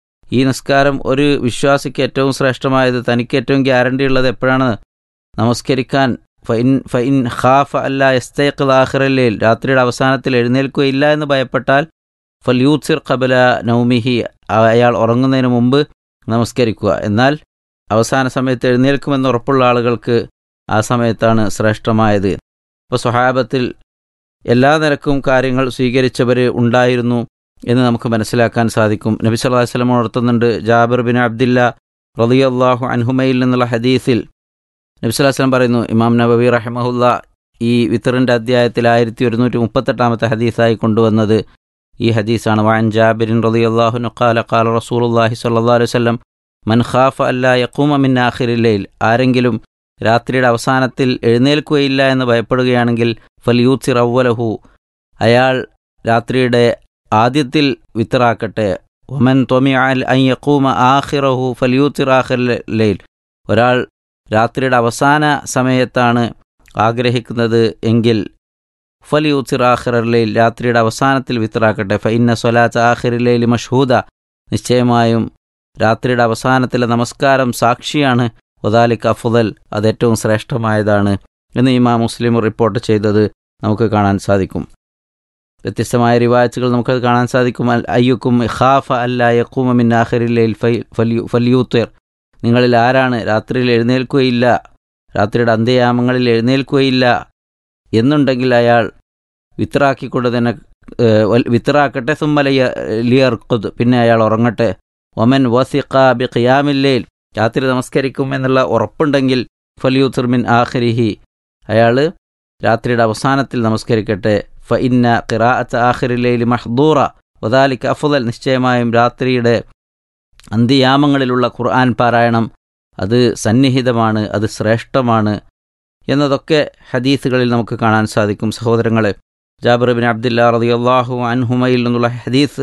ഈ നിസ്കാരം ഒരു വിശ്വാസിക്ക് ഏറ്റവും ശ്രേഷ്ഠമായത് തനിക്ക് ഏറ്റവും ഗ്യാരണ്ടി ഉള്ളത് എപ്പോഴാണ് നമസ്കരിക്കാൻ ഫൈൻ ഫൈൻ ഖാഫ അല്ല എസ്തേഖ് ആഖിറല്ലയിൽ രാത്രിയുടെ അവസാനത്തിൽ എഴുന്നേൽക്കുകയില്ല എന്ന് ഭയപ്പെട്ടാൽ ഫൽയൂത്സിർ ഖബല നൗമിഹി അയാൾ ഉറങ്ങുന്നതിന് മുമ്പ് നമസ്കരിക്കുക എന്നാൽ അവസാന സമയത്ത് എഴുന്നേൽക്കുമെന്ന് ഉറപ്പുള്ള ആളുകൾക്ക് ആ സമയത്താണ് ശ്രേഷ്ഠമായത് ഇപ്പോൾ സ്വഹാബത്തിൽ എല്ലാ നിരക്കും കാര്യങ്ങൾ സ്വീകരിച്ചവർ ഉണ്ടായിരുന്നു എന്ന് നമുക്ക് മനസ്സിലാക്കാൻ സാധിക്കും നബി സല്ലല്ലാഹു അലൈഹി വസല്ലം ഉണർത്തുന്നുണ്ട് ജാബിർ ബിൻ അബ്ദില്ല റളിയല്ലാഹു അൻഹുമയിൽ നിന്നുള്ള ഹദീസിൽ നബി സല്ലല്ലാഹു അലൈഹി വസല്ലം പറയുന്നു ഇമാം നബവി റഹിമഹുല്ല ഈ വിത്തറിൻ്റെ അധ്യായത്തിൽ ആയിരത്തി ഒരുന്നൂറ്റി മുപ്പത്തെട്ടാമത്തെ ഹദീസായി കൊണ്ടുവന്നത് ഈ ഹദീസാണ് വാൻ ജാബിരിൻ റളിയല്ലാഹു ഖാല ഖാല റസൂലുള്ളാഹി സ്വല്ലല്ലാഹു അലൈഹി വസല്ലം മൻ ഖാഫ അല്ലാ യഖൂമ മിൻ ആഖിറിൽ ലൈൽ ആരെങ്കിലും രാത്രിയുടെ അവസാനത്തിൽ എഴുന്നേൽക്കുകയില്ല എന്ന് ഭയപ്പെടുകയാണെങ്കിൽ ഫൽയൂത്സിർ അവ്വലഹു അയാൾ രാത്രിയുടെ ആദ്യത്തിൽ വിത്തറാക്കട്ടെ ഒമൻ തൊമിയാൽ അൻ യഖൂമ ആഖിറഹു ഫൽയൂത്തിർ ആഖിർ ലൈൽ ഒരാൾ രാത്രിയുടെ അവസാന സമയത്താണ് ആഗ്രഹിക്കുന്നത് എങ്കിൽ ഫലിയൂത്തിർ ആഖിറലയിൽ രാത്രിയുടെ അവസാനത്തിൽ വിത്തറാക്കട്ടെ ഫൈന്ന സ്വലാത്ത് ആഖിറിലയിൽ മഷൂദ നിശ്ചയമായും രാത്രിയുടെ അവസാനത്തിലെ നമസ്കാരം സാക്ഷിയാണ് ഒതാലിക് അഫുദൽ അത് ഏറ്റവും ശ്രേഷ്ഠമായതാണ് എന്ന് ഇമാ മുസ്ലിം റിപ്പോർട്ട് ചെയ്തത് നമുക്ക് കാണാൻ സാധിക്കും വ്യത്യസ്തമായ റിവായത്തുകൾ നമുക്കത് കാണാൻ സാധിക്കും അൽ അയ്യുക്കും ഖാഫ അല്ല യക്കൂമ മിൻ ആഖിറിലയിൽ ഫലിയൂത്തേർ നിങ്ങളിൽ ആരാണ് രാത്രിയിൽ എഴുന്നേൽക്കുകയില്ല രാത്രിയുടെ അന്ത്യയാമങ്ങളിൽ എഴുന്നേൽക്കുകയില്ല എന്നുണ്ടെങ്കിൽ അയാൾ വിത്രാക്കിക്കൊണ്ട് തന്നെ വിത്രാക്കട്ടെ സുമ്മലയ ലിയർക്കുത് പിന്നെ അയാൾ ഉറങ്ങട്ടെ ഒമൻ വസിഖ ബി ഖിയാമില്ലയിൽ രാത്രി നമസ്കരിക്കും എന്നുള്ള ഉറപ്പുണ്ടെങ്കിൽ ഫലിയൂത്തർ മിൻ ആഖിരിഹി അയാൾ രാത്രിയുടെ അവസാനത്തിൽ നമസ്കരിക്കട്ടെ ഫ ഇന്ന ഖിറാഅത്ത് ആഖിറിലയിൽ മഹ്ദൂറ വദാലിക്ക് അഫുദൽ നിശ്ചയമായും രാത്രിയുടെ അന്ത്യയാമങ്ങളിലുള്ള ഖുർആൻ പാരായണം അത് സന്നിഹിതമാണ് അത് ശ്രേഷ്ഠമാണ് എന്നതൊക്കെ ഹദീസുകളിൽ നമുക്ക് കാണാൻ സാധിക്കും സഹോദരങ്ങളെ ജാബിർ ബിൻ അബ്ദുല്ല റളിയല്ലാഹു അൻഹുമയിൽ നിന്നുള്ള ഹദീസ്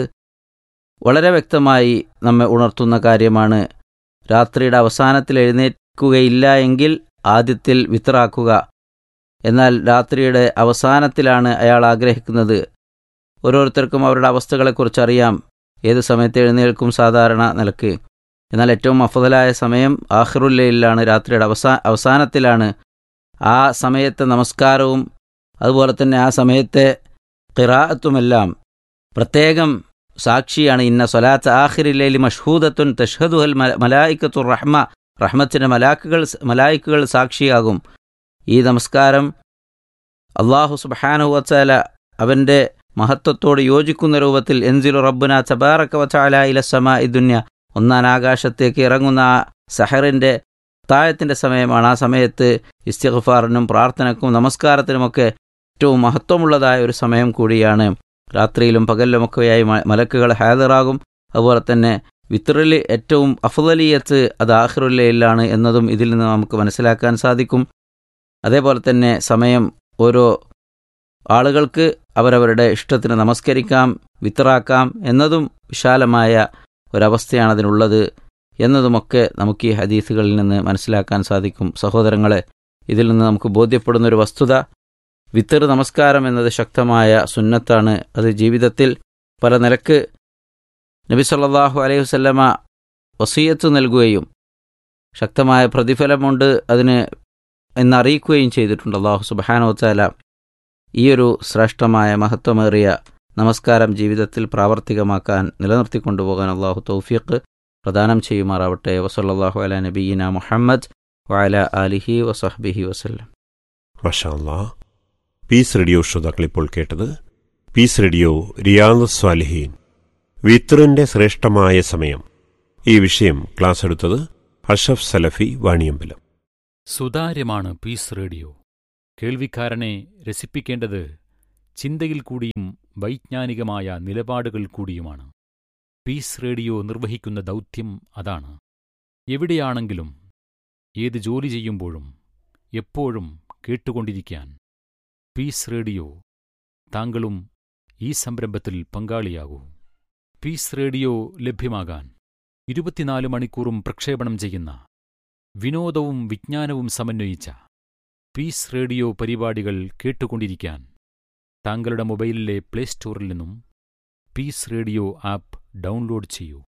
വളരെ വ്യക്തമായി നമ്മെ ഉണർത്തുന്ന കാര്യമാണ് രാത്രിയുടെ അവസാനത്തിൽ എഴുന്നേൽക്കുകയില്ല എങ്കിൽ ആദ്യത്തിൽ വിത്തറാക്കുക എന്നാൽ രാത്രിയുടെ അവസാനത്തിലാണ് അയാൾ ആഗ്രഹിക്കുന്നത് ഓരോരുത്തർക്കും അവരുടെ അവസ്ഥകളെക്കുറിച്ച് അറിയാം ഏത് സമയത്ത് എഴുന്നേൽക്കും സാധാരണ നിലക്ക് എന്നാൽ ഏറ്റവും അഫുതലായ സമയം ആഹിറുല്ലയിലാണ് രാത്രിയുടെ അവസാ അവസാനത്തിലാണ് ആ സമയത്തെ നമസ്കാരവും അതുപോലെ തന്നെ ആ സമയത്തെ ഖിറാഅത്തുമെല്ലാം പ്രത്യേകം സാക്ഷിയാണ് ഇന്ന സ്വലാത്ത് ആഹിറില്ലയിൽ മഷ്ഹൂദത്തുൻ തഷ്ഹദുഹൽ മലായിക്കത്തു റഹ്മ റഹ്മത്തിൻ്റെ മലാക്കുകൾ മലായിക്കുകൾ സാക്ഷിയാകും ഈ നമസ്കാരം അള്ളാഹു സുബാനു വച്ചാല അവൻ്റെ മഹത്വത്തോട് യോജിക്കുന്ന രൂപത്തിൽ എൻസിലു റബ്ബുന ചബാറക്ക വച്ചാല ഇലസമ ഇദുന്യ ഒന്നാം ആകാശത്തേക്ക് ഇറങ്ങുന്ന ആ സഹറിൻ്റെ താഴത്തിൻ്റെ സമയമാണ് ആ സമയത്ത് ഇസ്തിഗ്ഫാറിനും പ്രാർത്ഥനക്കും നമസ്കാരത്തിനുമൊക്കെ ഏറ്റവും മഹത്വമുള്ളതായ ഒരു സമയം കൂടിയാണ് രാത്രിയിലും പകലിലുമൊക്കെയായി മലക്കുകൾ ഹാജറാകും അതുപോലെ തന്നെ വിത്രിൽ ഏറ്റവും അഫുദലിയത്ത് അത് ആഹ്റുല്ലയിലാണ് എന്നതും ഇതിൽ നിന്ന് നമുക്ക് മനസ്സിലാക്കാൻ സാധിക്കും അതേപോലെ തന്നെ സമയം ഓരോ ആളുകൾക്ക് അവരവരുടെ ഇഷ്ടത്തിന് നമസ്കരിക്കാം വിത്തറാക്കാം എന്നതും വിശാലമായ ഒരവസ്ഥയാണ് അതിനുള്ളത് എന്നതുമൊക്കെ നമുക്ക് ഈ ഹദീസുകളിൽ നിന്ന് മനസ്സിലാക്കാൻ സാധിക്കും സഹോദരങ്ങളെ ഇതിൽ നിന്ന് നമുക്ക് ബോധ്യപ്പെടുന്ന ഒരു വസ്തുത വിത്തർ നമസ്കാരം എന്നത് ശക്തമായ സുന്നത്താണ് അത് ജീവിതത്തിൽ പല നിലക്ക് നബി സല്ലാഹു അലൈഹി വസ്ലമ വസീയത്ത് നൽകുകയും ശക്തമായ പ്രതിഫലമുണ്ട് അതിന് എന്നറിയിക്കുകയും ചെയ്തിട്ടുണ്ട് അള്ളാഹു സുബാനോ താല ഈ ഒരു ശ്രേഷ്ഠമായ മഹത്വമേറിയ നമസ്കാരം ജീവിതത്തിൽ പ്രാവർത്തികമാക്കാൻ നിലനിർത്തിക്കൊണ്ടുപോകാൻ അള്ളാഹു തൗഫീഖ് പ്രദാനം ചെയ്യുമാറാവട്ടെ വസല്ലാഹു അല നബീന മുഹമ്മദ് വഅല ആലിഹി വസഹ്ബിഹി വസല്ലം മഷാല്ലാ പീസ് റേഡിയോ ശ്രോതാക്കൾ ഇപ്പോൾ കേട്ടത് പീസ് റേഡിയോ റിയാദ് സ്വാലിഹീൻ വിത്റിന്റെ ശ്രേഷ്ഠമായ സമയം ഈ വിഷയം ക്ലാസ് എടുത്തത് അഷഫ് സലഫി വാണിയമ്പലം സുതാര്യമാണ് പീസ് റേഡിയോ കേൾവിക്കാരനെ രസിപ്പിക്കേണ്ടത് ചിന്തയിൽ കൂടിയും വൈജ്ഞാനികമായ നിലപാടുകൾ കൂടിയുമാണ് പീസ് റേഡിയോ നിർവഹിക്കുന്ന ദൗത്യം അതാണ് എവിടെയാണെങ്കിലും ഏത് ജോലി ചെയ്യുമ്പോഴും എപ്പോഴും കേട്ടുകൊണ്ടിരിക്കാൻ പീസ് റേഡിയോ താങ്കളും ഈ സംരംഭത്തിൽ പങ്കാളിയാകൂ പീസ് റേഡിയോ ലഭ്യമാകാൻ ഇരുപത്തിനാല് മണിക്കൂറും പ്രക്ഷേപണം ചെയ്യുന്ന വിനോദവും വിജ്ഞാനവും സമന്വയിച്ച പീസ് റേഡിയോ പരിപാടികൾ കേട്ടുകൊണ്ടിരിക്കാൻ താങ്കളുടെ മൊബൈലിലെ പ്ലേ സ്റ്റോറിൽ നിന്നും പീസ് റേഡിയോ ആപ്പ് ഡൗൺലോഡ് ചെയ്യൂ